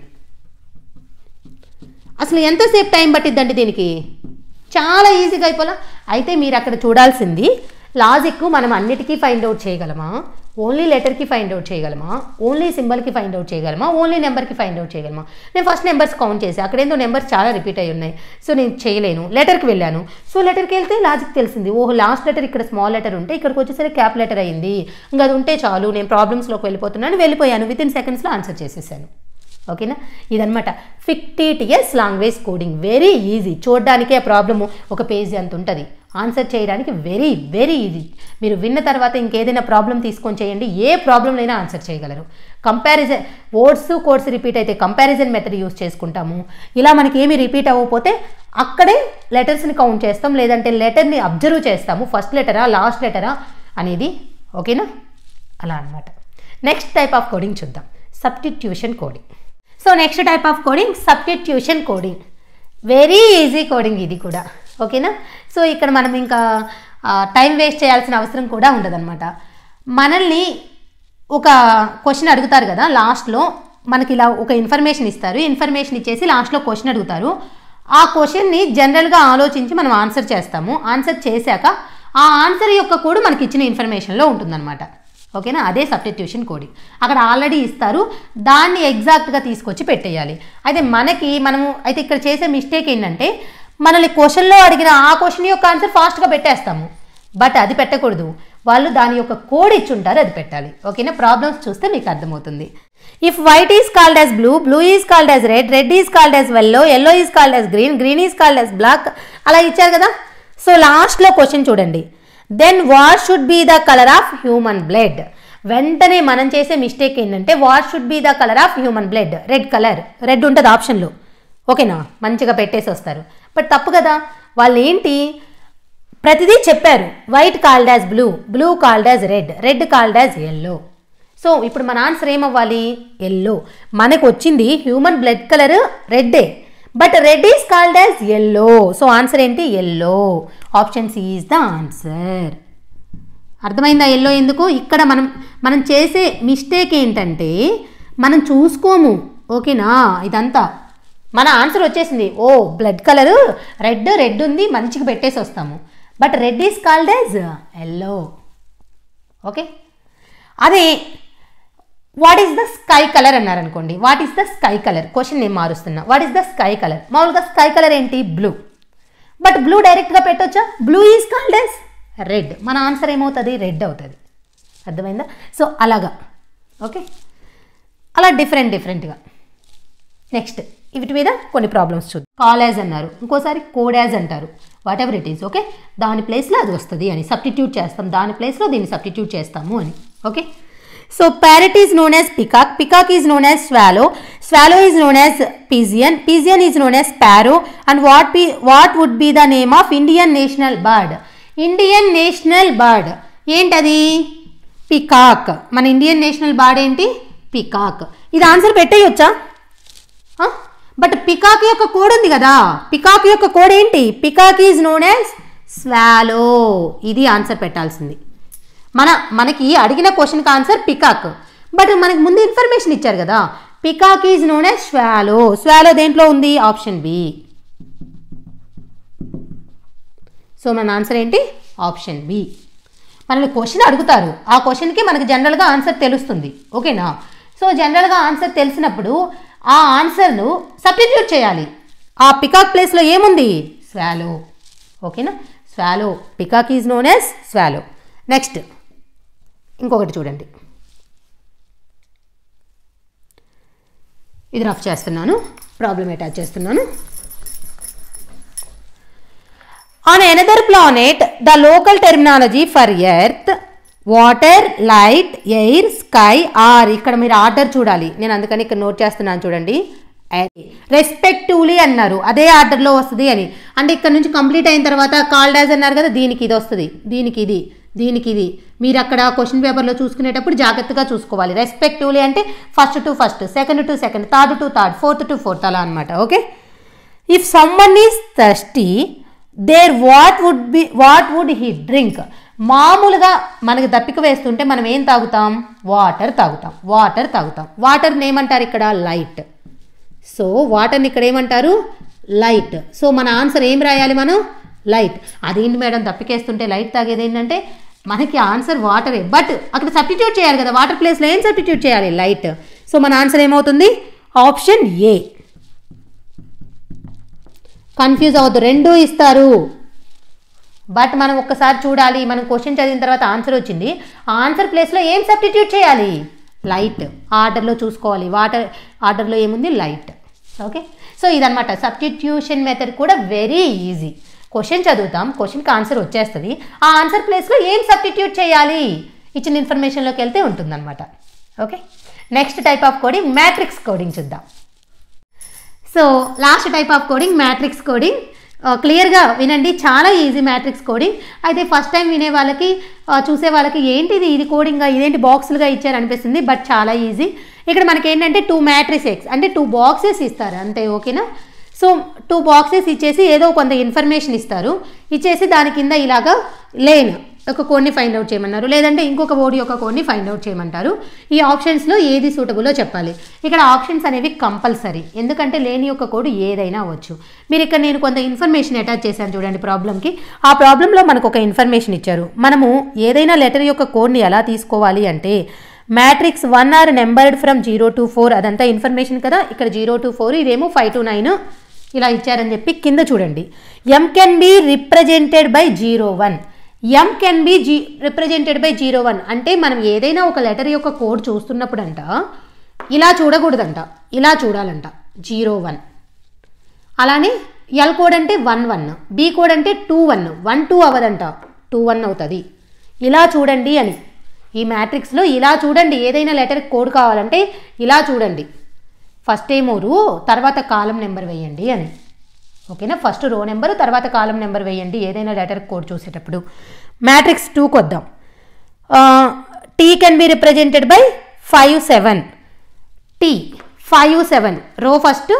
అసలు ఎంతసేపు టైం పట్టిద్దండి దీనికి చాలా ఈజీగా అయిపోలా అయితే మీరు అక్కడ చూడాల్సింది లాజిక్ మనం అన్నిటికీ ఫైండ్ అవుట్ చేయగలమా ఓన్లీ లెటర్కి ఫైండ్ అవుట్ చేయగలమా ఓన్లీ సింబల్కి ఫైండ్ అవుట్ చేయగలమా ఓన్లీ నెంబర్కి ఫైండ్ అవుట్ చేయగలమా నేను ఫస్ట్ నెంబర్స్ కౌంట్ చేసి అక్కడేందో నెంబర్స్ చాలా రిపీట్ అయి ఉన్నాయి సో నేను చేయలేను లెటర్కి వెళ్ళాను సో లెటర్కి వెళ్తే లాజిక్ తెలిసింది ఓహో లాస్ట్ లెటర్ ఇక్కడ స్మాల్ లెటర్ ఉంటే ఇక్కడికి వచ్చేసరికి క్యాప్ లెటర్ అయింది ఇంకా అది ఉంటే చాలు నేను ప్రాబ్లమ్స్లోకి వెళ్ళిపోతున్నాను వెళ్ళిపోయాను విత్ ఇన్ సెకండ్స్లో ఆన్సర్ చేసేసాను ఓకేనా ఇదనమాట fictitious language coding very easy చూడడానికే ప్రాబ్లము ఒక పేజీ అంత ఉంటుంది ఆన్సర్ చేయడానికి వెరీ వెరీ ఈజీ మీరు విన్న తర్వాత ఇంకేదైనా ప్రాబ్లం తీసుకొని చేయండి ఏ ప్రాబ్లంలైనా ఆన్సర్ చేయగలరు కంపారిజన్ వర్డ్స్ కోడ్స్ రిపీట్ అయితే కంపారిజన్ మెథడ్ యూస్ చేసుకుంటాము ఇలా మనకి ఏమి రిపీట్ అవ్వకపోతే అక్కడే లెటర్స్ని కౌంట్ చేస్తాం లేదంటే లెటర్ని అబ్జర్వ్ చేస్తాము ఫస్ట్ లెటరా లాస్ట్ లెటరా అనేది ఓకేనా అలా అనమాట నెక్స్ట్ టైప్ ఆఫ్ కోడింగ్ చూద్దాం substitution coding so next type of coding substitution coding very easy coding ఇది కూడా ఓకేనా సో ఇక్కడ మనం ఇంకా టైం వేస్ట్ చేయాల్సిన అవసరం కూడా ఉండదన్నమాట మనల్ని ఒక క్వశ్చన్ అడుగుతారు కదా లాస్ట్లో మనకి ఇలా ఒక ఇన్ఫర్మేషన్ ఇస్తారు ఇన్ఫర్మేషన్ ఇచ్చేసి లాస్ట్లో క్వశ్చన్ అడుగుతారు ఆ క్వశ్చన్ని జనరల్గా ఆలోచించి మనం ఆన్సర్ చేస్తాము ఆన్సర్ చేశాక ఆ ఆన్సర్ యొక్క కోడ్ మనకి ఇచ్చిన ఇన్ఫర్మేషన్లో ఉంటుందన్నమాట ఓకేనా అదే సబ్స్టిట్యూషన్ కోడింగ్ అక్కడ ఆల్రెడీ ఇస్తారు దాన్ని ఎగ్జాక్ట్గా తీసుకొచ్చి పెట్టేయాలి అయితే మనకి మనము అయితే ఇక్కడ చేసే మిస్టేక్ ఏంటంటే మనల్ని క్వశ్చన్లో అడిగిన ఆ క్వశ్చన్ యొక్క ఆన్సర్ ఫాస్ట్గా పెట్టేస్తాము బట్ అది పెట్టకూడదు వాళ్ళు దాని యొక్క కోడ్ ఇచ్చుంటారు అది పెట్టాలి ఓకేనా ప్రాబ్లమ్స్ చూస్తే మీకు అర్థమవుతుంది if white is called as blue blue is called as red red is called as yellow yellow is called as green green is called as black అలా ఇచ్చారు కదా సో లాస్ట్లో క్వశ్చన్ చూడండి then what should be the colour of human blood వెంటనే మనం చేసే mistake ఏంటంటే what should be the colour of human blood red colour red ఉంటుంది ఆప్షన్లో ఓకేనా మంచిగా పెట్టేసి వస్తారు బట్ తప్పు కదా వాళ్ళు ఏంటి ప్రతిదీ చెప్పారు white called as blue blue called as red red called as yellow so ఇప్పుడు మన ఆన్సర్ ఏమవ్వాలి ఎల్లో మనకు వచ్చింది హ్యూమన్ బ్లడ్ కలర్ రెడ్డే but red is called as yellow so answer ఏంటి yellow option C is the answer అర్థమైందా yellow ఎందుకు ఇక్కడ మనం మనం చేసే మిస్టేక్ ఏంటంటే మనం చూసుకోము ఓకేనా ఇదంతా మన ఆన్సర్ వచ్చేసింది ఓ బ్లడ్ కలర్ రెడ్ రెడ్ ఉంది మంచిగా పెట్టేసి వస్తాము but red is called as yellow okay అదే what is the sky colour అన్నారు అనుకోండి what is the sky colour question నేను మారుస్తున్నా what is the sky colour మామూలుగా స్కై కలర్ ఏంటి బ్లూ బట్ బ్లూ డైరెక్ట్గా పెట్టొచ్చా blue is called as red మన ఆన్సర్ ఏమవుతుంది రెడ్ అవుతుంది అర్థమైందా సో అలాగా ఓకే అలా డిఫరెంట్ డిఫరెంట్గా నెక్స్ట్ వీటి మీద కొన్ని ప్రాబ్లమ్స్ చూద్దాం కాలేజ్ అన్నారు ఇంకోసారి కోడాజ్ అంటారు whatever it is okay దాని ప్లేస్లో అది వస్తుంది అని సబ్స్టిట్యూట్ చేస్తాం దాని ప్లేస్లో దీన్ని సబ్స్టిట్యూట్ చేస్తాము అని okay so parrot is known as peacock peacock is known as swallow swallow is known as pigeon pigeon is known as sparrow and what be what would be the name of Indian national bird Indian national bird ఏంటది peacock మన Indian national bird ఏంటి peacock ఇది answer పెట్టేయొచ్చా but peacock యొక్క code ఉంది కదా peacock యొక్క code ఏంటి peacock is known as swallow ఇది ఆన్సర్ పెట్టాల్సింది మన మనకి అడిగిన క్వశ్చన్కి ఆన్సర్ పికాక్ బట్ మనకి ముందు ఇన్ఫర్మేషన్ ఇచ్చారు కదా peacock is known as swallow swallow దేంట్లో ఉంది ఆప్షన్ బి సో మన ఆన్సర్ ఏంటి ఆప్షన్ బి మనల్ని క్వశ్చన్ అడుగుతారు ఆ క్వశ్చన్కి మనకి జనరల్గా ఆన్సర్ తెలుస్తుంది ఓకేనా సో జనరల్గా ఆన్సర్ తెలిసినప్పుడు ఆ ఆన్సర్ను సబ్స్టిట్యూట్ చేయాలి ఆ పికాక్ ప్లేస్లో ఏముంది స్వాలో ఓకేనా swallow peacock is known as swallow next ఇంకొకటి చూడండి ఇది రఫ్ చేస్తున్నాను ప్రాబ్లం అటాచ్ చేస్తున్నాను on another planet the local terminology for earth water light air sky are ఇక్కడ మీరు ఆర్డర్ చూడాలి నేను అందుకని ఇక్కడ నోట్ చేస్తున్నాను చూడండి రెస్పెక్టివ్లీ అన్నారు అదే ఆర్డర్లో వస్తుంది అని అంటే ఇక్కడ నుంచి కంప్లీట్ అయిన తర్వాత కాల్డ్ యాజ్ అన్నారు కదా దీనికి ఇది వస్తుంది దీనికి ఇది దీనికి ఇది మీరు అక్కడ క్వశ్చన్ పేపర్లో చూసుకునేటప్పుడు జాగ్రత్తగా చూసుకోవాలి రెస్పెక్టివ్లీ అంటే first to first second to second third to third fourth to fourth అలా అనమాట okay if someone is thirsty there what would be what would he drink మామూలుగా మనకి దప్పిక వేస్తుంటే మనం ఏం తాగుతాం వాటర్ తాగుతాం వాటర్ తాగుతాం వాటర్ని ఏమంటారు ఇక్కడ లైట్ సో వాటర్ని ఇక్కడ ఏమంటారు లైట్ సో మన ఆన్సర్ ఏం రాయాలి మనం లైట్ అదేంటి మేడం దప్పికేస్తుంటే లైట్ తాగేది ఏంటంటే మనకి ఆన్సర్ వాటరే బట్ అక్కడ సబ్స్టిట్యూట్ చేయాలి కదా వాటర్ ప్లేస్లో ఏం సబ్స్టిట్యూట్ చేయాలి లైట్ సో మన ఆన్సర్ ఏమవుతుంది ఆప్షన్ ఏ కన్ఫ్యూజ్ అవ్వద్దు రెండు ఇస్తారు బట్ మనం ఒక్కసారి చూడాలి మనం క్వశ్చన్ చదివిన తర్వాత ఆన్సర్ వచ్చింది ఆ ఆన్సర్ ప్లేస్లో ఏం సబ్స్టిట్యూట్ చేయాలి లైట్ ఆర్డర్లో చూసుకోవాలి వాటర్ ఆర్డర్లో ఏముంది లైట్ ఓకే సో ఇదనమాట సబ్స్టిట్యూషన్ మెథడ్ కూడా వెరీ ఈజీ క్వశ్చన్ చదువుతాం క్వశ్చన్కి ఆన్సర్ వచ్చేస్తుంది ఆ ఆన్సర్ ప్లేస్లో ఏం సబ్స్టిట్యూట్ చేయాలి ఇచ్చిన ఇన్ఫర్మేషన్లోకి వెళ్తే ఉంటుందన్నమాట okay next type of coding matrix coding చూద్దాం so last type of coding matrix coding క్లియర్గా వినండి చాలా ఈజీ మ్యాట్రిక్స్ కోడింగ్ అయితే ఫస్ట్ టైం వినే వాళ్ళకి ఆ, చూసే వాళ్ళకి ఏంటిది ఇది కోడింగ్గా ఇదేంటి బాక్సులుగా ఇచ్చారు అనిపిస్తుంది బట్ చాలా ఈజీ ఇక్కడ మనకి ఏంటంటే టూ మ్యాట్రిక్స్ ఎక్స్ అంటే టూ బాక్సెస్ ఇస్తారు అంతే ఓకేనా సో టూ బాక్సెస్ ఇచ్చేసి ఏదో కొంత ఇన్ఫర్మేషన్ ఇస్తారు ఇచ్చేసి దాని కింద ఇలాగా లేన్ ఒక కోడ్ని ఫైండ్ అవుట్ చేయమన్నారు లేదంటే ఇంకొక ఓడి యొక్క కోడ్ని ఫైండ్ అవుట్ చేయమంటారు ఈ ఆప్షన్స్లో ఏది సూటబుల్లో చెప్పాలి ఇక్కడ ఆప్షన్స్ అనేవి కంపల్సరీ ఎందుకంటే లేని యొక్క కోడ్ ఏదైనా అవ్వచ్చు మీరు ఇక్కడ నేను కొంత ఇన్ఫర్మేషన్ అటాచ్ చేశాను చూడండి ప్రాబ్లంకి ఆ ప్రాబ్లంలో మనకు ఒక ఇన్ఫర్మేషన్ ఇచ్చారు మనము ఏదైనా లెటర్ యొక్క కోడ్ని ఎలా తీసుకోవాలి అంటే matrix one R numbered from zero to four అదంతా ఇన్ఫర్మేషన్ కదా ఇక్కడ జీరో టు ఫోర్ ఇదేమో ఫైవ్ టు నైన్ ఇలా ఇచ్చారని చెప్పి కింద చూడండి M can be represented by zero one M can be G represented by zero one అంటే మనం ఏదైనా ఒక లెటర్ యొక్క కోడ్ చూస్తున్నప్పుడు అంట ఇలా చూడకూడదంట ఇలా చూడాలంట జీరో వన్ అలానే ఎల్ కోడ్ అంటే వన్ వన్ బి కోడ్ అంటే టూ వన్ వన్ టూ అవ్వదంట టూ వన్ అవుతుంది ఇలా చూడండి అని ఈ మ్యాట్రిక్స్లో ఇలా చూడండి ఏదైనా లెటర్ కోడ్ కావాలంటే ఇలా చూడండి ఫస్ట్ ఏమో రో తర్వాత కాలం నెంబర్ వేయండి అని ఓకేనా ఫస్ట్ రో నెంబర్ తర్వాత కాలం నెంబర్ వేయండి ఏదైనా లెటర్ కోడ్ చూసేటప్పుడు మ్యాట్రిక్స్ టూకి వద్దాం T can be represented by five seven T five seven row first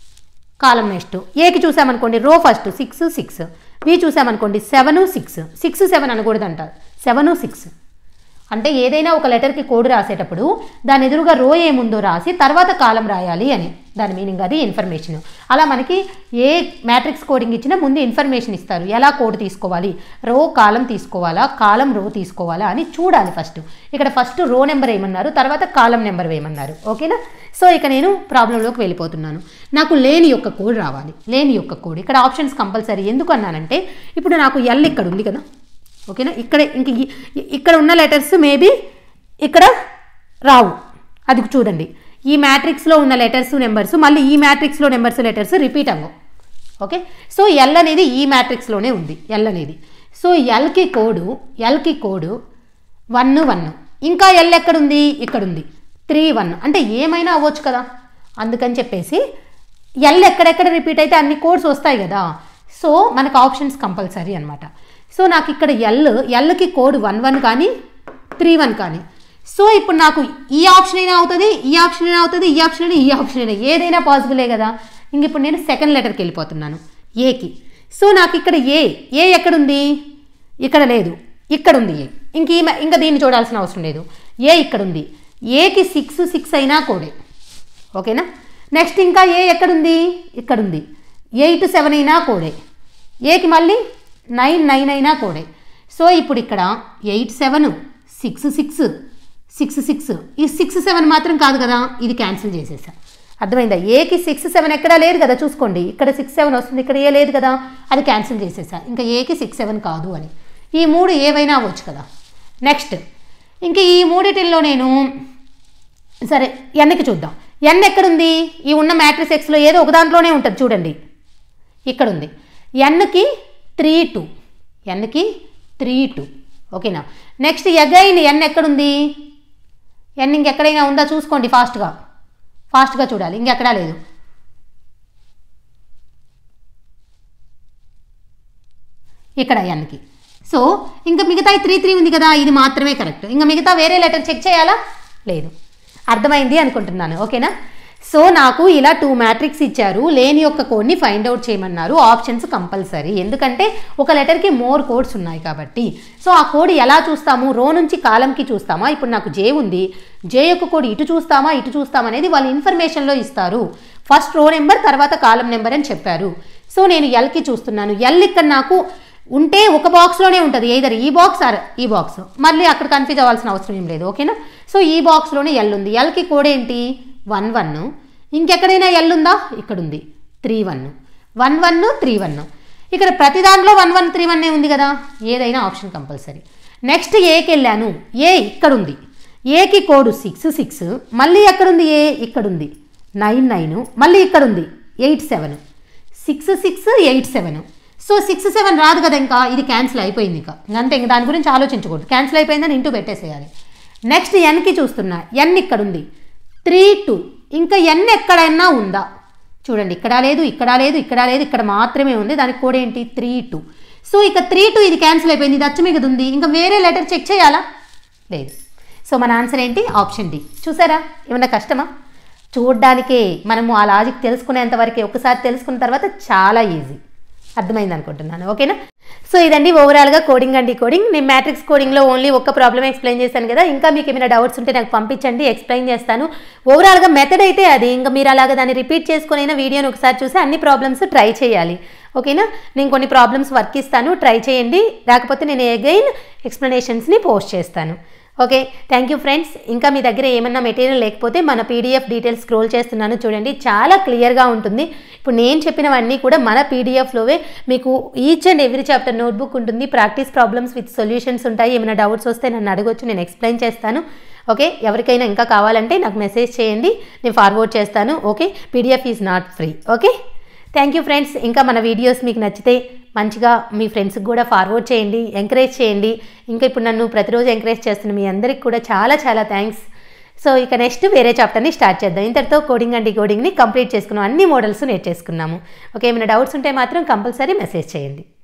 column next ఏకి చూసామనుకోండి row first six six V చూసామనుకోండి సెవెన్ సిక్స్ సిక్స్ సెవెన్ అనకూడదంట సెవెన్ సిక్స్ అంటే ఏదైనా ఒక లెటర్కి కోడ్ రాసేటప్పుడు దాని ఎదురుగా రో ఏముందో రాసి తర్వాత కాలం రాయాలి అని దాని మీనింగ్ అది ఇన్ఫర్మేషన్ అలా మనకి ఏ మ్యాట్రిక్స్ కోడింగ్ ఇచ్చినా ముందు ఇన్ఫర్మేషన్ ఇస్తారు ఎలా కోడ్ తీసుకోవాలి రో కాలం తీసుకోవాలా కాలం రో తీసుకోవాలా అని చూడాలి ఫస్ట్ ఇక్కడ ఫస్ట్ రో నెంబర్ ఏమన్నారు తర్వాత కాలం నెంబర్ ఏమన్నారు ఓకేనా సో ఇక నేను ప్రాబ్లంలోకి వెళ్ళిపోతున్నాను నాకు లేని యొక్క కోడ్ రావాలి లేని యొక్క కోడ్ ఇక్కడ ఆప్షన్స్ కంపల్సరీ ఎందుకు అన్నానంటే ఇప్పుడు నాకు ఎల్ ఇక్కడ ఉంది కదా ఓకేనా ఇక్కడ ఇంక ఈ- ఇక్కడ ఉన్న లెటర్స్ మేబీ ఇక్కడ రావు అది చూడండి ఈ మ్యాట్రిక్స్లో ఉన్న లెటర్స్ నెంబర్స్ మళ్ళీ ఈ మ్యాట్రిక్స్లో నెంబర్స్ లెటర్స్ రిపీట్ అవ్వవు ఓకే సో ఎల్ అనేది ఈ మ్యాట్రిక్స్లోనే ఉంది ఎల్ అనేది సో ఎల్కి కోడు ఎల్కి కోడు వన్ వన్ ఇంకా ఎల్ ఎక్కడుంది ఇక్కడుంది త్రీ వన్ అంటే ఏమైనా అవ్వచ్చు కదా అందుకని చెప్పేసి ఎల్ ఎక్కడెక్కడ రిపీట్ అయితే అన్ని కోడ్స్ వస్తాయి కదా సో మనకు ఆప్షన్స్ కంపల్సరీ అనమాట సో నాకు ఇక్కడ ఎల్ ఎల్కి కోడ్ వన్ వన్ కానీ త్రీ వన్ కానీ సో ఇప్పుడు నాకు ఈ ఆప్షన్ అయినా అవుతుంది ఈ ఆప్షన్ అయినా అవుతుంది ఈ ఆప్షన్ అయినా ఈ ఆప్షన్ అయినా ఏదైనా పాసిబులే కదా ఇంక ఇప్పుడు నేను సెకండ్ లెటర్కి వెళ్ళిపోతున్నాను ఏకి సో నాకు ఇక్కడ ఏ ఏ ఎక్కడుంది ఇక్కడ లేదు ఇక్కడ ఉంది ఏ ఇంక ఈ ఇంకా దీన్ని చూడాల్సిన అవసరం లేదు ఏ ఇక్కడ ఉంది ఏకి సిక్స్ సిక్స్ అయినా కోడే ఓకేనా నెక్స్ట్ ఇంకా ఏ ఎక్కడుంది ఇక్కడుంది ఎయిట్ సెవెన్ అయినా కోడే ఏకి మళ్ళీ నైన్ నైన్ అయినా కోడే సో ఇప్పుడు ఇక్కడ eight seven six six six six ఈ సిక్స్ సెవెన్ మాత్రం కాదు కదా ఇది క్యాన్సిల్ చేసేసా అర్థమైందా ఏకి సిక్స్ సెవెన్ ఎక్కడా లేదు కదా చూసుకోండి ఇక్కడ సిక్స్ సెవెన్ వస్తుంది ఇక్కడ ఏ లేదు కదా అది క్యాన్సిల్ చేసేసా ఇంకా ఏకి సిక్స్ సెవెన్ కాదు అని ఈ మూడు ఏవైనా అవ్వచ్చు కదా నెక్స్ట్ ఇంక ఈ మూడిటిల్లో నేను సరే ఎన్కి చూద్దాం ఎన్ ఎక్కడుంది ఈ ఉన్న మ్యాట్రిక్స్ ఎక్స్లో ఏదో ఒక దాంట్లోనే ఉంటుంది చూడండి ఇక్కడ ఉంది ఎన్కి త్రీ టూ ఎన్కి త్రీ టూ ఓకేనా నెక్స్ట్ ఎగైన్ ఎన్ ఎక్కడుంది ఎన్ ఇంకెక్కడైనా ఉందా చూసుకోండి ఫాస్ట్గా ఫాస్ట్గా చూడాలి ఇంకెక్కడా లేదు ఇక్కడ ఎన్కి సో ఇంకా మిగతా త్రీ త్రీ ఉంది కదా ఇది మాత్రమే కరెక్ట్ ఇంకా మిగతా వేరే లెటర్ చెక్ చేయాలా లేదు అర్థమైంది అనుకుంటున్నాను ఓకేనా సో నాకు ఇలా టూ మ్యాట్రిక్స్ ఇచ్చారు లేని యొక్క కోడ్ని ఫైండ్ అవుట్ చేయమన్నారు ఆప్షన్స్ కంపల్సరీ ఎందుకంటే ఒక లెటర్కి మోర్ కోడ్స్ ఉన్నాయి కాబట్టి సో ఆ కోడ్ ఎలా చూస్తాము రో నుంచి కాలంకి చూస్తామా ఇప్పుడు నాకు జే ఉంది జే యొక్క కోడ్ ఇటు చూస్తామా ఇటు చూస్తామా అనేది వాళ్ళు ఇన్ఫర్మేషన్లో ఇస్తారు ఫస్ట్ రో నెంబర్ తర్వాత కాలం నెంబర్ అని చెప్పారు సో నేను ఎల్కి చూస్తున్నాను ఎల్ ఇక్కడ నాకు ఉంటే ఒక బాక్స్లోనే ఉంటుంది ఏదర్ ఈ బాక్స్ ఆర్ ఈ బాక్స్ మళ్ళీ అక్కడ కన్ఫ్యూజ్ అవ్వాల్సిన అవసరం ఏం లేదు ఓకేనా సో ఈ బాక్స్లోనే ఎల్ ఉంది ఎల్కి కోడ్ ఏంటి వన్ వన్ ఇంకెక్కడైనా ఎల్ ఉందా ఇక్కడ ఉంది three one one one three one ఇక్కడ ప్రతి దాంట్లో వన్ వన్ త్రీ వన్ ఉంది కదా ఏదైనా ఆప్షన్ కంపల్సరీ నెక్స్ట్ ఏకి వెళ్ళాను ఏ ఇక్కడ ఉంది ఏకి కోడ్ సిక్స్ సిక్స్ మళ్ళీ ఎక్కడుంది ఏ ఇక్కడ ఉంది నైన్ నైన్ మళ్ళీ ఇక్కడ ఉంది eight seven six six eight seven so six seven రాదు కదా ఇంకా ఇది క్యాన్సిల్ అయిపోయింది ఇంకా అంతే ఇంక దాని గురించి ఆలోచించకూడదు క్యాన్సిల్ అయిపోయిందని ఇంటూ పెట్టేసేయాలి నెక్స్ట్ ఎన్కి చూస్తున్నా ఎన్ ఇక్కడ ఉంది త్రీ టూ ఇంకా ఎన్ ఎక్కడైనా ఉందా చూడండి ఇక్కడ లేదు ఇక్కడ లేదు ఇక్కడ లేదు ఇక్కడ మాత్రమే ఉంది దానికి కూడా ఏంటి త్రీ టూ సో ఇక త్రీ టూ ఇది క్యాన్సిల్ అయిపోయింది ఇది అచ్చమే కదా ఉంది ఇంకా వేరే లెటర్ చెక్ చేయాలా లేదు సో మన ఆన్సర్ ఏంటి ఆప్షన్ డి చూసారా ఏమన్నా కష్టమా చూడ్డానికే మనము ఆ లాజిక్ తెలుసుకునేంత వరకే ఒకసారి తెలుసుకున్న తర్వాత చాలా ఈజీ అర్థమైంది అనుకుంటున్నాను ఓకేనా సో ఇదండి ఓవరాల్గా కోడింగ్ అండి కోడింగ్ నేను మ్యాట్రిక్స్ కోడింగ్లో ఓన్లీ ఒక్క ప్రాబ్లమ్ ఎక్స్ప్లెయిన్ చేశాను కదా ఇంకా మీకు ఏమైనా డౌట్స్ ఉంటే నాకు పంపించండి ఎక్స్ప్లెయిన్ చేస్తాను ఓవరాల్గా మెథడ్ అయితే అది ఇంకా మీరు అలాగా దాన్ని రిపీట్ చేసుకునైనా వీడియోని ఒకసారి చూసి అన్ని ప్రాబ్లమ్స్ ట్రై చేయాలి ఓకేనా నేను కొన్ని ప్రాబ్లమ్స్ వర్క్ ఇస్తాను ట్రై చేయండి లేకపోతే నేను అగైన్ ఎక్స్ప్లెనేషన్స్ని పోస్ట్ చేస్తాను ఓకే థ్యాంక్ యూ ఫ్రెండ్స్ ఇంకా మీ దగ్గర ఏమన్నా మెటీరియల్ లేకపోతే మన పీడిఎఫ్ డీటెయిల్స్ స్క్రోల్ చేస్తున్నాను చూడండి చాలా క్లియర్గా ఉంటుంది ఇప్పుడు నేను చెప్పినవన్నీ కూడా మన పీడిఎఫ్లోవే మీకు each and every chapter notebook ఉంటుంది ప్రాక్టీస్ ప్రాబ్లమ్స్ విత్ సొల్యూషన్స్ ఉంటాయి ఏమైనా డౌట్స్ వస్తే నన్ను అడగొచ్చు నేను ఎక్స్ప్లెయిన్ చేస్తాను ఓకే ఎవరికైనా ఇంకా కావాలంటే నాకు మెసేజ్ చేయండి నేను ఫార్వర్డ్ చేస్తాను okay PDF is not free okay thank you friends ఇంకా మన వీడియోస్ మీకు నచ్చితే మంచిగా మీ ఫ్రెండ్స్కి కూడా ఫార్వర్డ్ చేయండి ఎంకరేజ్ చేయండి ఇంకా ఇప్పుడు నన్ను ప్రతిరోజు ఎంకరేజ్ చేస్తున్న మీ అందరికి కూడా చాలా చాలా థ్యాంక్స్ సో ఇక నెక్స్ట్ వేరే చాప్టర్ని స్టార్ట్ చేద్దాం ఇంతటితో కోడింగ్ అండ్ కోడింగ్ని కంప్లీట్ చేసుకున్నాం అన్ని మోడల్స్ నేర్చేసుకున్నాము ఓకే ఏమైనా డౌట్స్ ఉంటే మాత్రం కంపల్సరీ మెసేజ్ చేయండి